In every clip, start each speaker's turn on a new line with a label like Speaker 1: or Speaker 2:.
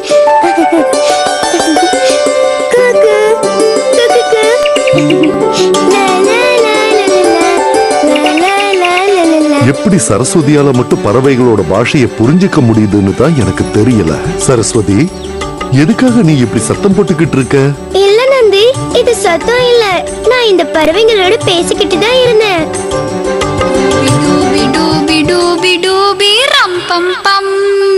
Speaker 1: குக்கு, குக்குக்கு. லா, லா, லா, லா, லா, லா, லா, லா, லா, லா, லா.
Speaker 2: எப்படி சரஸ்வதியால மட்டும் பறவைகளோட பாஷையை புரிஞ்சுக்க முடியுதுன்னு தான் எனக்கு தெரியல சரஸ்வதி எதுக்காக நீ இப்படி சத்தம் போட்டுக்கிட்டு இருக்க
Speaker 1: இல்ல நந்தி இது சத்தம் இல்ல நான் இந்த பறவைங்களோட பேசிக்கிட்டு தான் இருந்தேன்
Speaker 3: டூபி டூபி டூபி டூபி ரம் பம் பம்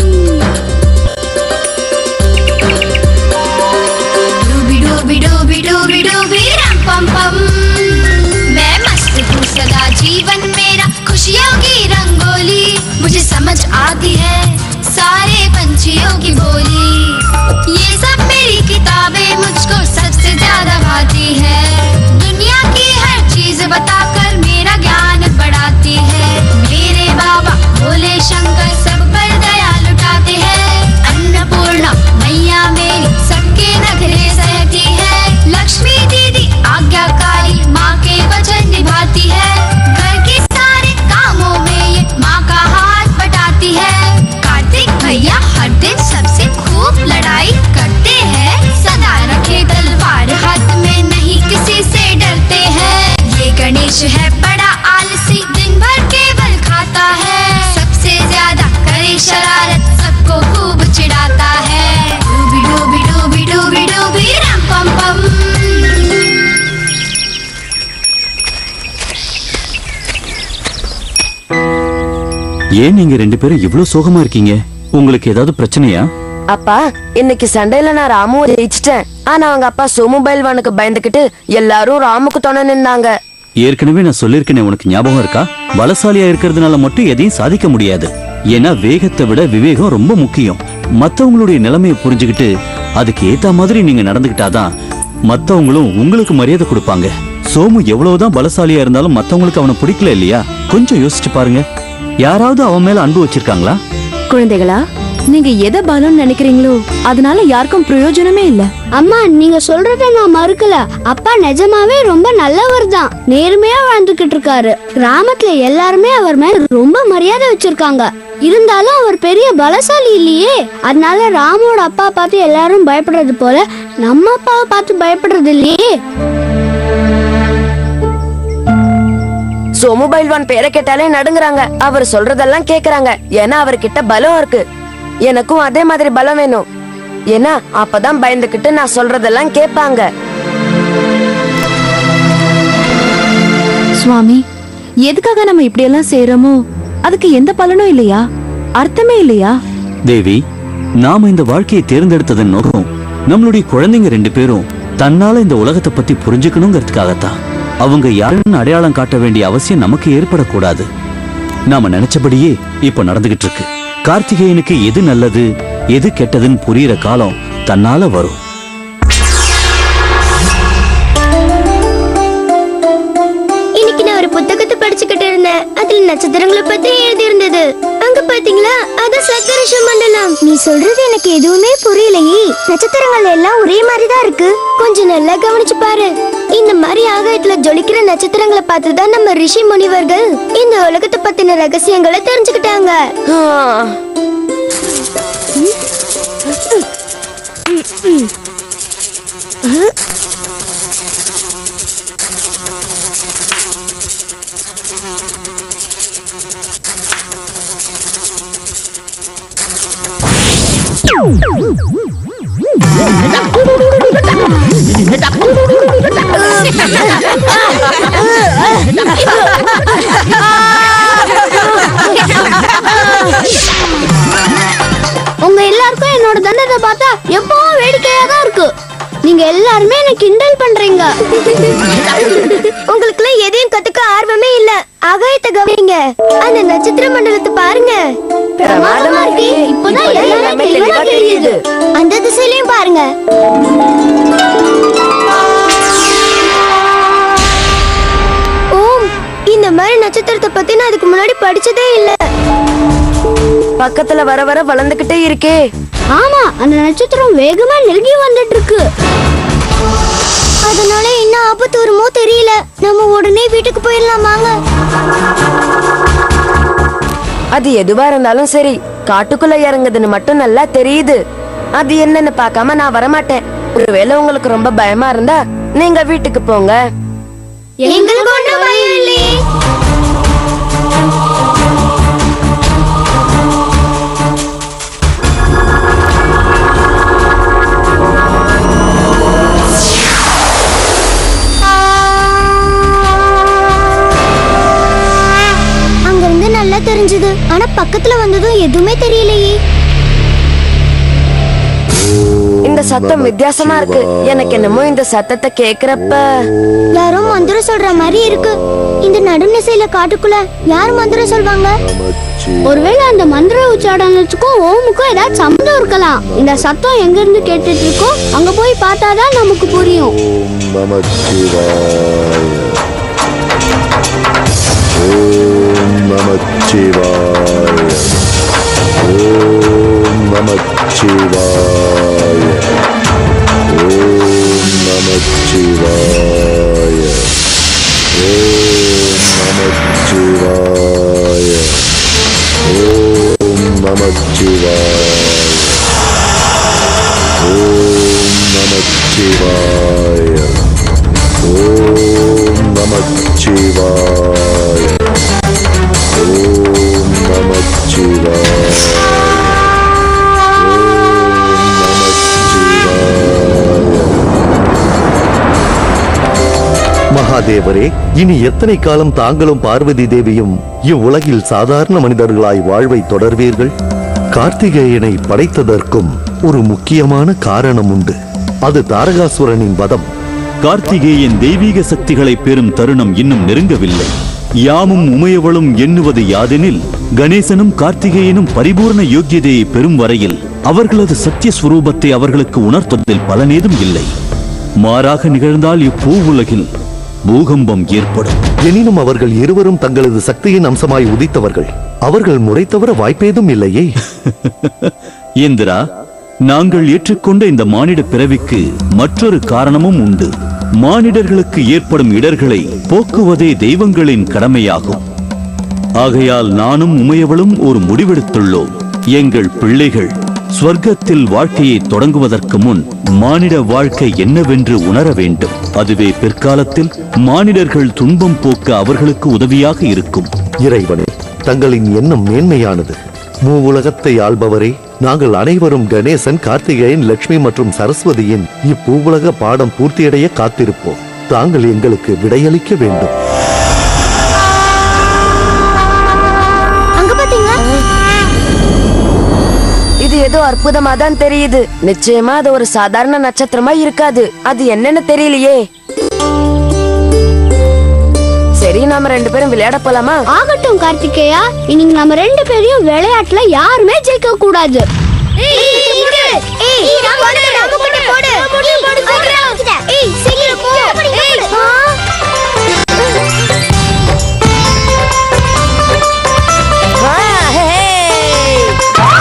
Speaker 3: डूबी डूबी डूबी डूबी डूबी रम पम पम मैं मस्त हूँ सदा जीवन मेरा खुशियों की रंगोली मुझे समझ आती है सारे पंछियों की बोली ये सब मेरी किताबें मुझको सबसे ज्यादा भाती है दुनिया की हर चीज बताकर मेरा ज्ञान बढ़ाती है मेरे बाबा भोले शंकर सब पर दया लुटाते हैं अन्नपूर्णा मैया मेरी सबके नखरे सहती है लक्ष्मी दीदी आज्ञाकारी माँ के वचन निभाती है घर के सारे कामों में ये माँ का हाथ बटाती है कार्तिक भैया हर दिन सबसे खूब लड़ाई करते हैं सदा रखे तलवार हाथ में नहीं किसी से डरते हैं ये गणेश है बड़ा आलसी दिन भर केवल खाता है सबसे ज्यादा करे शरारत सबको खूब चिढ़ाता है डूबी डूबी डूबी डूबी डूबी रम पम पम
Speaker 4: ஏன் நீங்க ரெண்டு பேரும் இவ்ளோ சோகமா இருக்கீங்க உங்களுக்கு ஏதாவது பிரச்சனையா
Speaker 5: அப்பா இன்னைக்கு சண்டையில நான் ராமுவை ஜெயிச்சிட்டேன் ஆனா அவங்க அப்பா சோமு பைல்வானுக்கு பயந்துகிட்டு எல்லாரும் ராமுக்கு துணை நின்னாங்க
Speaker 4: ஏற்கனவே நான் சொல்லிருக்கேனே உனக்கு ஞாபகம் இருக்கா பலசாலியா இருக்கிறதுனால மட்டும் எதையும் சாதிக்க முடியாது ஏன்னா வேகத்தை விட விவேகம் ரொம்ப முக்கியம் மத்தவங்களுடைய நிலைமையை புரிஞ்சுக்கிட்டு அதுக்கு ஏத்த மாதிரி நீங்க நடந்துக்கிட்டாதான் மத்தவங்களும் உங்களுக்கு மரியாதை கொடுப்பாங்க சோமு எவ்வளவுதான் பலசாலியா இருந்தாலும் மத்தவங்களுக்கு அவனை பிடிக்கல இல்லையா கொஞ்சம் யோசிச்சு பாருங்க யாராவது அவன் மேல அன்பு வச்சிருக்காங்களா
Speaker 6: குழந்தைகளா நீங்க எதை பலம்னு நினைக்கிறீங்களோ அதனால யாருக்கும் பிரயோஜனமே இல்ல
Speaker 1: அம்மா நீங்க சொல்றத நான் மறுக்கல அப்பா நிஜமாவே ரொம்ப நல்லவர் தான் நேர்மையா வாழ்ந்துகிட்டு இருக்காரு கிராமத்துல எல்லாருமே அவர் மேல ரொம்ப மரியாதை வச்சிருக்காங்க இருந்தாலும் அவர் பெரிய பலசாலி இல்லையே அதனால ராமோட அப்பா பார்த்து எல்லாரும் பயப்படுறது போல நம்ம அப்பாவை பார்த்து பயப்படுறது இல்லையே
Speaker 5: சோமு பைல்வான் பேரை கேட்டாலே நடுங்குறாங்க அவர் சொல்றதெல்லாம் கேக்குறாங்க ஏன்னா அவர்கிட்ட பலம் இருக்கு எனக்கும் அதே மாதிரி பலம் வேணும் ஏன்னா அப்பதான் பயந்துகிட்டு நான் சொல்றதெல்லாம் கேட்பாங்க
Speaker 6: சுவாமி எதுக்காக நம்ம இப்படி எல்லாம் செய்யறோமோ அதுக்கு எந்த பலனும் இல்லையா அர்த்தமே இல்லையா
Speaker 4: தேவி நாம இந்த வாழ்க்கையை தேர்ந்தெடுத்ததன் நோக்கம் நம்மளுடைய குழந்தைங்க ரெண்டு பேரும் தன்னால இந்த உலகத்தை பத்தி புரிஞ்சுக்கணுங்கிறதுக்காகத்தான் அவங்க யாருன்னு அடையாளம் காட்ட வேண்டிய அவசியம் நமக்கு ஏற்படக்கூடாது நாம நினைச்சபடியே இப்ப நடந்துகிட்டு இருக்கு கார்த்திகேயனுக்கு எது நல்லது எது கெட்டதுன்னு புரியிற காலம் தன்னால வரும்
Speaker 1: இன்னைக்கு நான் ஒரு புத்தகத்தை படிச்சுக்கிட்டு இருந்தேன் அதுல நட்சத்திரங்களை பத்தி எழுதி இருந்தது அங்க பாத்தீங்களா அது சக்கரஷ மண்டலம் நீ சொல்றது எனக்கு எதுவுமே புரியலையே நட்சத்திரங்கள் எல்லாம் ஒரே மாதிரி தான் இருக்கு கொஞ்சம் நல்லா கவனிச்சு பாரு இந்த மாதிரி ஆகாயத்துல ஜொலிக்கிற நட்சத்திரங்களை பார்த்து தான் நம்ம ரிஷி முனிவர்கள் இந்த உலகத்தை பத்தின ரகசியங்களை தெரிஞ்சுக்கிட்டாங்க
Speaker 5: ஆ,
Speaker 1: உங்க எல்லாருக்கும் என்னோட தண்டனை பார்த்தா எப்பவும் வேடிக்கையா தான் இருக்கு நீங்க எல்லாருமே என்ன கிண்டல் பண்றீங்க உங்களுக்குலாம் எதையும் கத்துக்க ஆர்வமே இல்ல ஆகாயத்தை கவனிங்க அந்த நட்சத்திர மண்டலத்தை பாருங்க பிரமாதமா இருக்கு இப்போதான் எல்லாமே தெளிவா தெரியுது அந்த திசையிலயும் பாருங்க ஓம் இந்த மாதிரி நட்சத்திரத்தை பத்தி நான் அதுக்கு முன்னாடி படிச்சதே இல்ல
Speaker 5: பக்கத்துல வர வர வளர்ந்துகிட்டே இருக்கே
Speaker 1: ஆமா அந்த நட்சத்திரம் வேகமா நெருங்கி வந்துட்டு இருக்கு அதனால என்ன ஆபத்து வருமோ தெரியல நம்ம உடனே வீட்டுக்கு போயிடலாம் வாங்க
Speaker 5: அது எதுவா இருந்தாலும் சரி காட்டுக்குள்ள இறங்குதுன்னு மட்டும் நல்லா தெரியுது அது என்னன்னு பார்க்காம நான் வரமாட்டேன் ஒருவேளை உங்களுக்கு ரொம்ப பயமா இருந்தா நீங்க வீட்டுக்கு போங்க
Speaker 1: எங்களுக்கு ஒண்ணும் பயம் இல்லையே அங்க இருந்து நல்லா தெரிஞ்சது ஆனா பக்கத்துல வந்ததும் எதுவுமே தெரியலையே
Speaker 5: இந்த சத்தம் வித்தியாசமா இருக்கு எனக்கு என்னமோ இந்த சத்தத்தை கேக்குறப்ப
Speaker 1: யாரோ மந்திரம் சொல்ற மாதிரி இருக்கு இந்த நடுநிசையில காட்டுக்குள்ள யார் மந்திரம் சொல்வாங்க ஒருவேளை அந்த மந்திர உச்சாடனத்துக்கும் ஓமுக்கும் ஏதாவது சம்மந்தம் இருக்கலாம் இந்த சத்தம் எங்க இருந்து கேட்டுட்டு இருக்கோ அங்க போய் பார்த்தாதான் நமக்கு புரியும்
Speaker 2: ஓம் நமச்சிவாய ஓம் நமச்சிவாய ஓம் நமச்சிவாய ஓம் நமச்சிவாய ஓம் நமச்சிவாய ஓம் நமச்சிவாய ஓம் நமச்சிவாய ஓம் நமச்சிவாய மகாதேவரே இனி எத்தனை காலம் தாங்களும் பார்வதி தேவியும் இவ்வுலகில் சாதாரண மனிதர்களாய் வாழ்வை தொடர்வீர்கள் கார்த்திகேயனை படைத்ததற்கும் ஒரு முக்கியமான காரணம் உண்டு அது தாரகாசுரனின் வதம்
Speaker 4: கார்த்திகேயன் தெய்வீக சக்திகளை பெறும் தருணம் இன்னும் நெருங்கவில்லை யாமும் உமையவளும் எண்ணுவது யாதெனில் கணேசனும் கார்த்திகேயனும் பரிபூர்ண யோக்கியதையை பெறும் வரையில் அவர்களது சத்திய ஸ்வரூபத்தை அவர்களுக்கு உணர்த்துவதில் பலனேதும் இல்லை மாறாக நிகழ்ந்தால் இப்பூ உலகில் பூகம்பம் ஏற்படும்
Speaker 2: எனினும் அவர்கள் இருவரும் தங்களது சக்தியின் அம்சமாய் உதித்தவர்கள் அவர்கள் முறை தவிர வாய்ப்பேதும் இல்லையே
Speaker 4: இந்திரா நாங்கள் ஏற்றுக்கொண்ட இந்த மானிட பிறவிக்கு மற்றொரு காரணமும் உண்டு மானிடர்களுக்கு ஏற்படும் இடர்களை போக்குவதே தெய்வங்களின் கடமையாகும் ஆகையால் நானும் உமையவளும் ஒரு முடிவெடுத்துள்ளோம் எங்கள் பிள்ளைகள் ஸ்வர்க்கத்தில் வாழ்க்கையை தொடங்குவதற்கு முன் மானிட வாழ்க்கை என்னவென்று உணர வேண்டும் அதுவே பிற்காலத்தில் மானிடர்கள் துன்பம் போக்க அவர்களுக்கு உதவியாக இருக்கும்
Speaker 2: இறைவனே தங்களின் எண்ணம் மேன்மையானது மூவுலகத்தை ஆள்பவரே நாங்கள் அனைவரும் கணேசன் கார்த்திகேயன் லட்சுமி மற்றும் சரஸ்வதியின் இப்பூவுலக பாடம் பூர்த்தியடைய காத்திருப்போம் தாங்கள் எங்களுக்கு விடையளிக்க வேண்டும்
Speaker 1: அங்க பாத்தீங்களா
Speaker 5: இது ஏதோ அற்புதமா தான் தெரியுது நிச்சயமா அது ஒரு சாதாரண நட்சத்திரமா இருக்காது அது என்னன்னு தெரியலையே சரி நாம ரெண்டு பேரும் விளையாட போலாமா
Speaker 1: ஆகட்டும் கார்த்திகேயா இன்னைக்கு நம்ம ரெண்டு பேரையும் விளையாட்டுல யாருமே ஜெயிக்க கூடாது
Speaker 5: ஆ, ஹே, ஹே.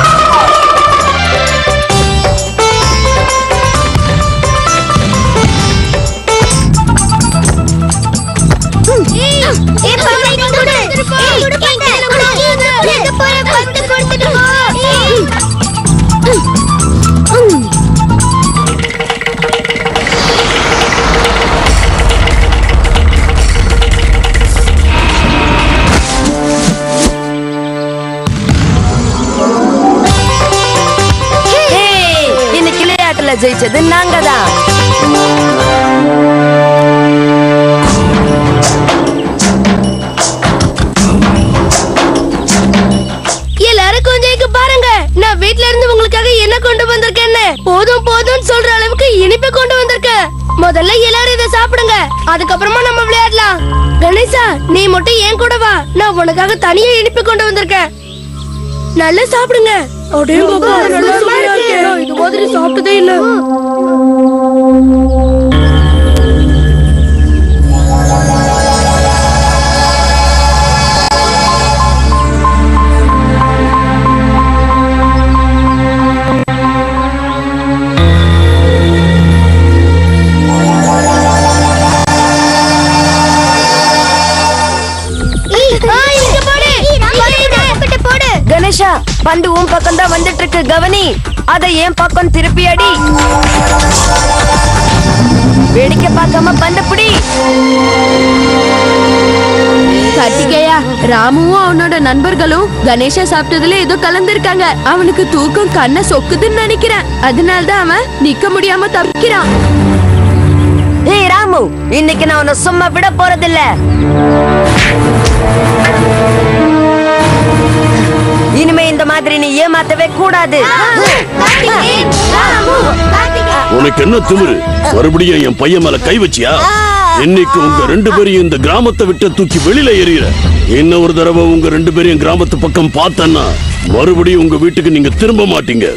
Speaker 5: ஹே, இன்னைக்கு விளையாட்டுல ஜெயிச்சது நாங்க தான்
Speaker 7: எல்லாரும் கொஞ்சம் இங்க பாருங்க நான் வீட்ல இருந்து உங்களுக்காக என்ன கொண்டு வந்திருக்கேன்னு போதும் போதும் சொல்ற அளவுக்கு இனிப்பு கொண்டு வந்திருக்கேன் முதல்ல எல்லாரும் இதை சாப்பிடுங்க அதுக்கப்புறமா நம்ம விளையாடலாம் கணேசா நீ மட்டும் ஏன் கூட வா நான் உனக்காக தனியா இனிப்பு கொண்டு வந்திருக்கேன் நல்லா சாப்பிடுங்க அடேங்கப்பா, நல்லா சுவையா இருக்கே. நான் இது மாதிரி சாப்பிட்டதே இல்ல
Speaker 1: போடு
Speaker 5: கணேஷா பண்டு உன் பக்கம் தான் வந்துட்டு இருக்கு இருக்கு கவனி அதை என் பக்கம் திருப்பி அடி வேடிக்கை பார்க்காம பந்து பிடி
Speaker 6: கார்த்திகேயா ராமுவும் அவனோட நண்பர்களும் கணேஷா சாப்பிட்டதுல ஏதோ கலந்திருக்காங்க அவனுக்கு தூக்கம் கண்ணை சொக்குதுன்னு நினைக்கிறேன் அதனால தான் அவன் நிக்க முடியாம தப்பிக்கிறான்
Speaker 5: ஏய் ராமு இன்னைக்கு நான் உன்னை சும்மா விட போறதில்ல இனிமே இந்த மாதிரி நீ ஏமாத்தவே கூடாது
Speaker 8: உனக்கு என்ன திமிரு மறுபடியும் என் பையன் மேல கை வச்சியா இன்னைக்கு உங்க ரெண்டு பேரையும் இந்த கிராமத்தை விட்டு தூக்கி வெளியில எறிகிற இன்னும் ஒரு தடவை உங்க ரெண்டு பேரையும் கிராமத்து பக்கம் பார்த்தேன்னா மறுபடியும் உங்க வீட்டுக்கு நீங்க திரும்ப மாட்டீங்க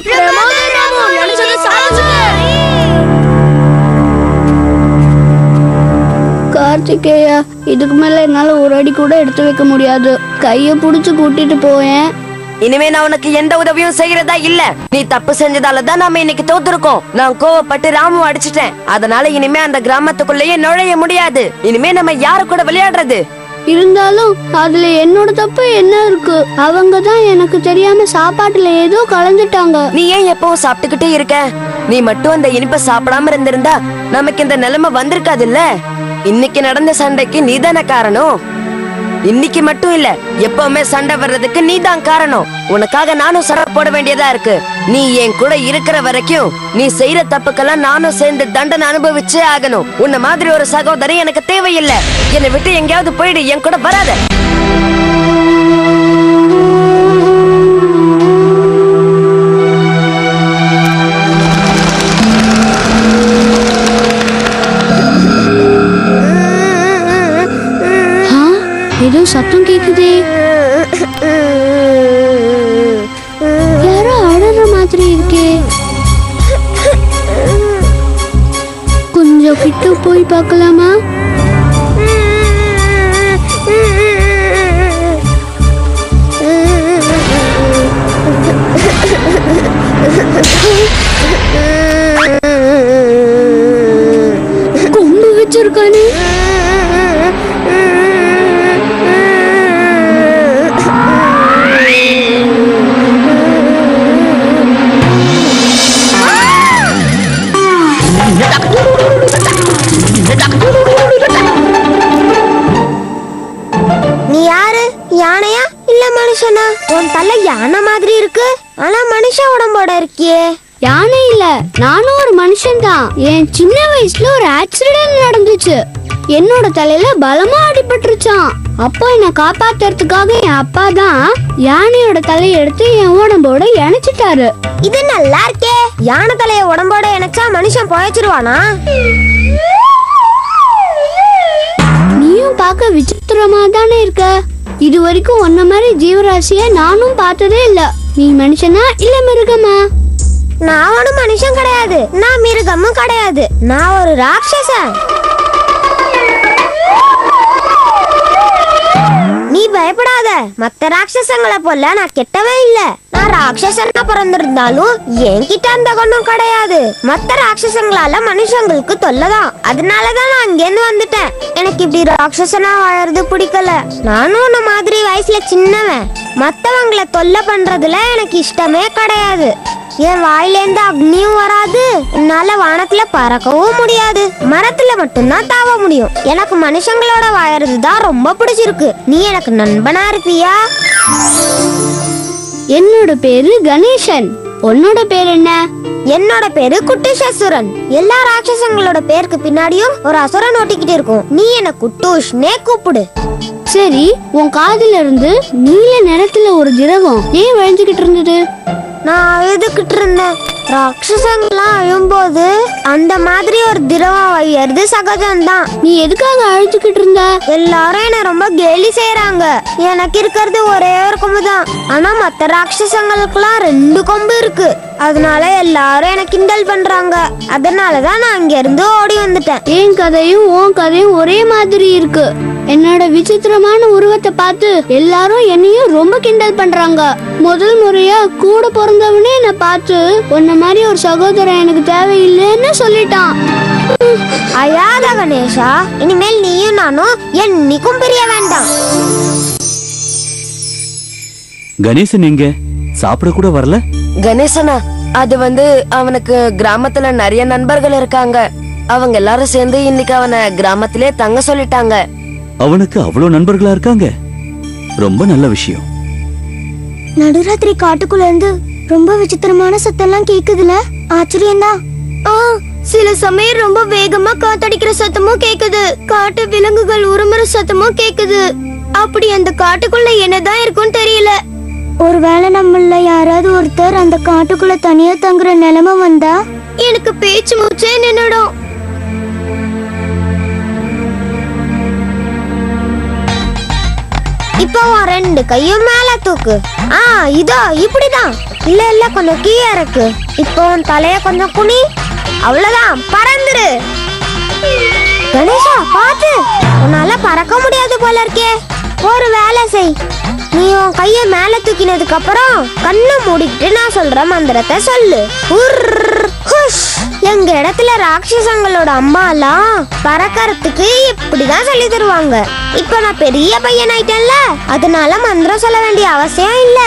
Speaker 1: கார்த்திகேயா இதுக்கு மேல என்னால ஒரு அடி கூட எடுத்து வைக்க முடியாது கைய புடிச்சு கூட்டிட்டு போயேன்
Speaker 5: இனிமே நான் உனக்கு எந்த உதவியும் செய்யறதா இல்ல நீ தப்பு செஞ்சதால தான் நாம இன்னைக்கு தோத்துருக்கோம் நான் கோவப்பட்டு ராமு அடிச்சிட்டேன் அதனால இனிமே அந்த கிராமத்துக்குள்ளேயே நுழைய முடியாது இனிமே நம்ம யாரு கூட விளையாடுறது
Speaker 1: இருந்தாலும் அதுல என்னோட தப்பு என்ன இருக்கு அவங்க தான் எனக்கு தெரியாம சாப்பாட்டுல ஏதோ கலந்துட்டாங்க
Speaker 5: நீ ஏன் எப்பவும் சாப்பிட்டுக்கிட்டே இருக்க நீ மட்டும் அந்த இனிப்பை சாப்பிடாம இருந்திருந்தா நமக்கு இந்த நிலைமை வந்திருக்காதுல்ல இன்னைக்கு நடந்த சண்டைக்கு நீதானே காரணம் இன்னைக்கு மட்டும் இல்ல எப்பவுமே சண்டை வர்றதுக்கு நீதான் காரணம் உனக்காக நானும் சண்டை போட வேண்டியதா இருக்கு நீ என் கூட இருக்கிற வரைக்கும் நீ செய்யற தப்புக்கெல்லாம் நானும் சேர்ந்து தண்டனை அனுபவிச்சே ஆகணும் உன்ன மாதிரி ஒரு சகோதரி எனக்கு தேவையில்லை என்னை விட்டு எங்கேயாவது போயிடு என் கூட வராத
Speaker 1: ஆ, ஏதோ சத்தம் கேக்குதே யாரோ அழற மாதிரி இருக்கே கொஞ்சம் கிட்ட போய் பார்க்கலாமா கொம்பு வச்சிருக்கானே
Speaker 9: நீ யாரு யானையா இல்ல மனுஷனா உன் தலை யானை மாதிரி இருக்கு ஆனா மனுஷ உடம்போட இருக்கியே
Speaker 1: யானை இல்ல நானும் ஒரு மனுஷன் தான் என் சின்ன வயசுல ஒரு ஆக்சிடென்ட் நடந்துச்சு என்னோட தலையில பலமா அடிபட்டுருச்சான் அப்போ என்னை காப்பாத்துறதுக்காக என் அப்பா தான் யானையோட தலையை எடுத்து என் உடம்போட இணைச்சிட்டாரு
Speaker 9: இது நல்லா இருக்கே யானை தலைய உடம்போட இணைச்சா மனுஷன் பொழைச்சிருவானா
Speaker 1: நீயும் பார்க்க விசித்திரமா தானே இருக்க இது வரைக்கும் உன்ன மாதிரி ஜீவராசிய நானும் பார்த்ததே இல்ல நீ மனுஷனா இல்ல மிருகமா
Speaker 9: நான் ஒன்னும் மனுஷன் கிடையாது நான் மிருகமும் கிடையாது நான் ஒரு ராட்சசன் நீ பயப்படாத மத்த ராட்சசங்களை போல நான் கெட்டவன் இல்ல நான் ராட்சசனா பிறந்திருந்தாலும் என்கிட்ட அந்த குணம் கிடையாது மத்த ராட்சசங்களால மனுஷங்களுக்கு தொல்லதான் அதனாலதான் நான் அங்கேருந்து வந்துட்டேன் எனக்கு இப்படி ராட்சசனா வாழறது பிடிக்கல நானும் உன்ன மாதிரி வயசுல சின்னவன் மத்தவங்கள தொல்லை பண்றதுல எனக்கு இஷ்டமே கிடையாது என் வாயிலேந்து அக்னியும் வராது என்னால வானத்துல பறக்கவும் முடியாது மரத்துல மட்டும்தான் தாவ முடியும் எனக்கு மனுஷங்களோட வாழறது தான் ரொம்ப பிடிச்சிருக்கு நீ எனக்கு நண்பனா இருப்பியா
Speaker 1: என்னோட பேரு கணேசன் உன்னோட பேர் என்ன
Speaker 9: என்னோட பேரு குட்டுஷ் அசுரன் எல்லா ராட்சசங்களோட பேருக்கு பின்னாடியும் ஒரு அசுரன் ஒட்டிக்கிட்டு இருக்கும் நீ என்ன குட்டுஷ்னே கூப்பிடு
Speaker 1: சரி உன் காதுல இருந்து நீல நிறத்துல ஒரு திரவம் ஏன் வழிஞ்சுகிட்டு இருந்தது
Speaker 9: நான் அழுதுகிட்டு இருந்தேன் ராட்சசங்களாம் அழும்போது அந்த மாதிரி ஒரு திரவம் வழியறது சகஜம்தான்
Speaker 1: நீ எதுக்காக அழுதுகிட்டு இருந்த
Speaker 9: எல்லாரும் என்ன ரொம்ப கேலி செய்யறாங்க எனக்கு இருக்கிறது ஒரே ஒரு கொம்பு தான் ஆனா மத்த ராட்சசங்களுக்குலாம் ரெண்டு கொம்பு இருக்கு அதனால எல்லாரும் என்ன கிண்டல் பண்றாங்க அதனால தான் நான் இங்க இருந்து ஓடி வந்துட்டேன்
Speaker 1: என் கதையும் உன் கதையும் ஒரே மாதிரி இருக்கு என்னோட விசித்திரமான உருவத்தை பார்த்து எல்லாரும் என்னையும் ரொம்ப கிண்டல் பண்றாங்க முதல் முறையா கூட பிறந்தவனே என்னை பார்த்து உன்ன மாதிரி ஒரு சகோதரன் எனக்கு தேவையில்லைன்னு சொல்லிட்டான்
Speaker 9: அழாத கணேஷா இனிமேல் நீயும் நானும் என்னைக்கும் பிரிய வேண்டாம்
Speaker 4: கணேசன் எங்க சாப்பிட கூட வரல
Speaker 5: கணேசனா அது வந்து அவனுக்கு கிராமத்துல நிறைய நண்பர்கள் இருக்காங்க அவங்க எல்லாரும் சேர்ந்து இன்னைக்கு அவனை கிராமத்திலே தங்க சொல்லிட்டாங்க
Speaker 4: அவனுக்கு அவ்வளவு நண்பர்களா இருக்காங்க ரொம்ப நல்ல விஷயம்
Speaker 1: நடுராத்திரி காட்டுக்குள்ள இருந்து ரொம்ப விசித்திரமான சத்தம்லாம் கேக்குதுல ஆச்சரியம்தான் ஆ சில சமயம் ரொம்ப வேகமா காத்தடிக்கிற சத்தமும் கேக்குது காட்டு விலங்குகள் உருமுற சத்தமும் கேக்குது அப்படி அந்த காட்டுக்குள்ள என்னதான் இருக்கும்னு தெரியல ஒருவேளை நம்மள யாராவது ஒருத்தர் அந்த காட்டுக்குள்ள தனியா தங்குற நிலைமை வந்தா எனக்கு பேச்சு மூச்சே நின்னுடும்
Speaker 9: இப்போ உன் ரெண்டு கையும் மேல தூக்கு ஆ இதோ இப்படிதான் இல்ல இல்ல கொஞ்சம் கீழே இருக்கு இப்போ உன் தலைய கொஞ்சம் குனி அவ்வளவுதான் பறந்துரு கணேஷா பாத்து உன்னால பறக்க முடியாது போல இருக்கே ஒரு வேலை செய் நீ உன் கைய மேல தூக்கினதுக்கு அப்புறம் கண்ணை மூடிக்கிட்டு நான் சொல்ற மந்திரத்தை சொல்லு உர்ர், ஹுஷ். எங்க இடத்துல ராட்சசங்களோட அம்மா எல்லாம் பறக்கறதுக்கு இப்படிதான் சொல்லி தருவாங்க இப்ப நான் பெரிய பையன் ஆயிட்டேன்ல அதனால மந்திரம் சொல்ல வேண்டிய அவசியம் இல்ல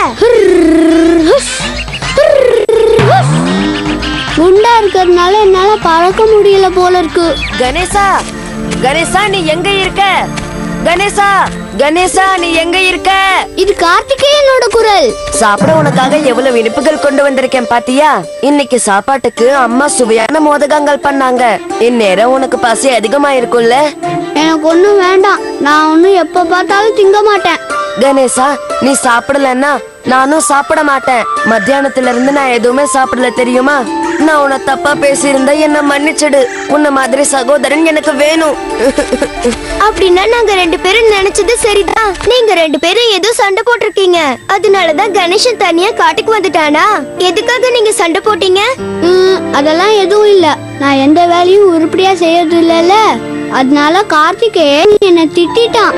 Speaker 1: குண்டா இருக்கிறதுனால என்னால பறக்க முடியல போல இருக்கு
Speaker 5: கணேசா கணேசா நீ எங்க இருக்க கணேசா கணேசா நீ எங்க இருக்க
Speaker 1: இது கார்த்திகேயனோட குரல்
Speaker 5: சாப்பிட உனக்காக எவ்வளவு இனிப்புகள் கொண்டு வந்திருக்கேன் பாத்தியா இன்னைக்கு சாப்பாட்டுக்கு அம்மா சுவையான மோதகங்கள் பண்ணாங்க இந்நேரம் உனக்கு பசி அதிகமா இருக்கும்ல
Speaker 1: எனக்கு ஒண்ணும் வேண்டாம் நான் ஒண்ணும் எப்ப பார்த்தாலும் திங்க மாட்டேன்
Speaker 5: கணேசா நீ சாப்பிடலன்னா நானும் சாப்பிட மாட்டேன் மத்தியானத்துல இருந்து நான் எதுவுமே சாப்பிடல தெரியுமா நான் உன்னை தப்பா பேசியிருந்தா என்ன மன்னிச்சிடு உன்ன மாதிரி சகோதரன் எனக்கு வேணும்
Speaker 1: அப்படின்னா நாங்க ரெண்டு பேரும் நினைச்சது சரிதான் நீங்க ரெண்டு பேரும் ஏதோ சண்டை போட்டிருக்கீங்க அதனாலதான் கணேசன் தனியா காட்டுக்கு வந்துட்டானா எதுக்காக நீங்க சண்டை போட்டீங்க அதெல்லாம் எதுவும் இல்ல நான் எந்த வேலையும் உருப்படியா செய்யறது இல்லல அதனால கார்த்திகேயன் என்ன திட்டான்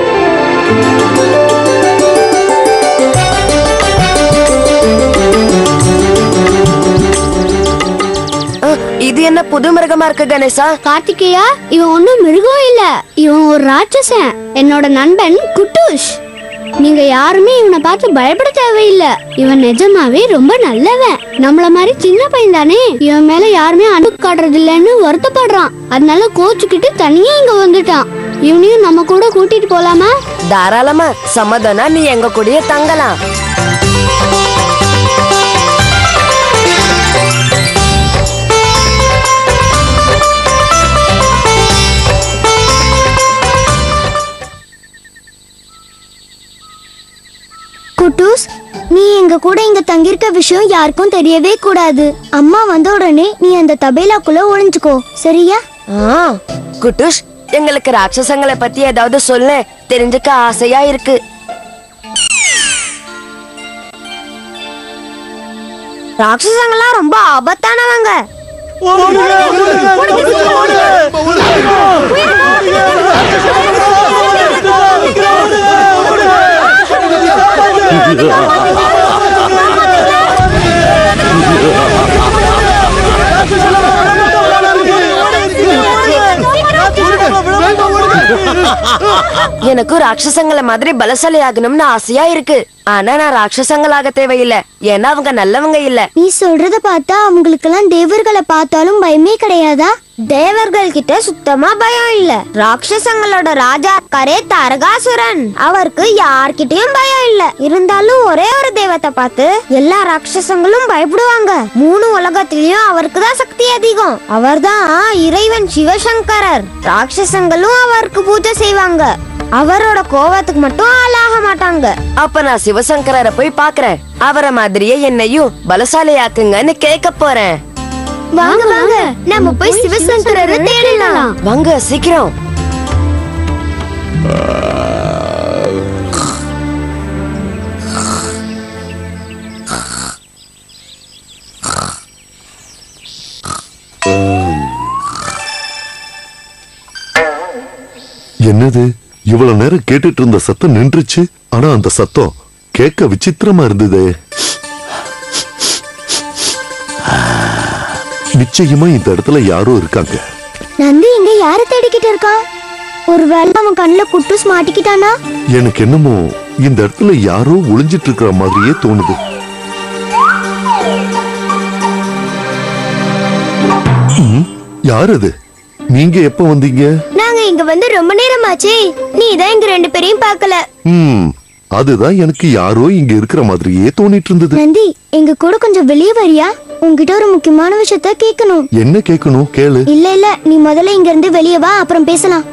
Speaker 5: அஹ், இது என்ன புது மிருகமா இருக்கு கணேசா
Speaker 1: கார்த்திகேயா இவன் ஒண்ணும் மிருகம் இல்ல இவன் ஒரு ராட்சசன் என்னோட நண்பன் குட்டூஷ் நீங்க யாருமே இவனை பார்த்து பயப்பட தேவையில்லை இவன் நிஜமாவே ரொம்ப நல்லவன் நம்மள மாதிரி சின்ன பையன் தானே இவன் மேல யாருமே அன்பு காட்டுறது இல்லைன்னு வருத்தப்படுறான் அதனால கோச்சுக்கிட்டு தனியா இங்க வந்துட்டான் இவனையும் நம்ம கூட கூட்டிட்டு போலாமா
Speaker 5: தாராளமா சம்மதம்னா நீ எங்க கூடயே தங்கலாம்
Speaker 1: குட்டூஸ் நீ எங்க கூட இங்க தங்கியிருக்க விஷயம் யாருக்கும் தெரியவே கூடாது அம்மா வந்த உடனே நீ அந்த தபேலாக்குள்ள ஒளிஞ்சுக்கோ சரியா
Speaker 5: ஆ, குட்டுஷ் எங்களுக்கு ராட்சசங்களை பத்தி ஏதாவது சொல்லு தெரிஞ்சுக்க ஆசையா இருக்கு
Speaker 9: ராட்சசங்கள்லாம் ரொம்ப ஆபத்தானவங்க
Speaker 5: எனக்கு ராட்சசங்களை மாதிரி பலசாலி ஆகணும்னு ஆசையா இருக்கு ஆனா நான் ராட்சசங்களாக தேவையில்லை ஏன்னா அவங்க நல்லவங்க இல்ல
Speaker 1: நீ சொல்றத பார்த்தா அவங்களுக்கெல்லாம் தேவர்களை பார்த்தாலும் பயமே கிடையாதா
Speaker 9: தேவர்கள் கிட்ட சுத்தமா பயம் இல்ல ராட்சசங்களோட ராஜா இருக்காரே தரகாசுரன் அவருக்கு யார்கிட்டயும் பயம் இல்ல இருந்தாலும் ஒரே ஒரு தெய்வத்தை பார்த்து எல்லா ராட்சசங்களும் பயப்படுவாங்க மூணு உலகத்திலயும் அவருக்கு தான் சக்தி அதிகம் அவர்தான் இறைவன் சிவசங்கரர் ராட்சசங்களும் அவருக்கு பூஜை செய்வாங்க அவரோட கோவத்துக்கு மட்டும் ஆளாக மாட்டாங்க
Speaker 5: அப்ப நான் சிவசங்கரரை போய் பாக்குறேன் அவரை மாதிரியே என்னையும் பலசாலியாக்குங்கன்னு கேட்க போறேன்
Speaker 1: வாங்க வாங்க நம்ம போய் சிவசங்கரரை தேடலாம்
Speaker 5: வாங்க சீக்கிரம்
Speaker 2: என்னது இவ்வளவு நேரம் கேட்டுட்டு இருந்த சத்தம் நின்றுச்சு ஆனா அந்த சத்தம் கேட்க விசித்திரமா இருந்ததே நிச்சயமா இந்த இடத்துல யாரோ இருக்காங்க
Speaker 1: நந்தி இங்க யார தேடிக்கிட்டு இருக்கான் ஒருவேளை அவன் கண்ணுல குட்டூஸ் மாட்டிக்கிட்டானா
Speaker 2: எனக்கு என்னமோ இந்த இடத்துல யாரோ ஒளிஞ்சிட்டு இருக்கிற மாதிரியே தோணுது யார் அது நீங்க எப்ப வந்தீங்க
Speaker 1: நாங்க இங்க வந்து ரொம்ப நேரமாச்சே நீ தான் எங்க ரெண்டு பேரையும் பார்க்கல
Speaker 2: ம் அதுதான் எனக்கு யாரோ இங்க இருக்கிற மாதிரியே தோணிட்டு இருந்தது
Speaker 1: நந்தி எங்க கூட கொஞ்சம் வெளியே வரியா உன்கிட்ட ஒரு முக்கியமான விஷயத்த கேட்கணும்
Speaker 2: என்ன கேட்கணும் கேளு
Speaker 1: இல்ல இல்ல நீ முதல்ல இங்க இருந்து வெளியே வா அப்புறம் பேசலாம்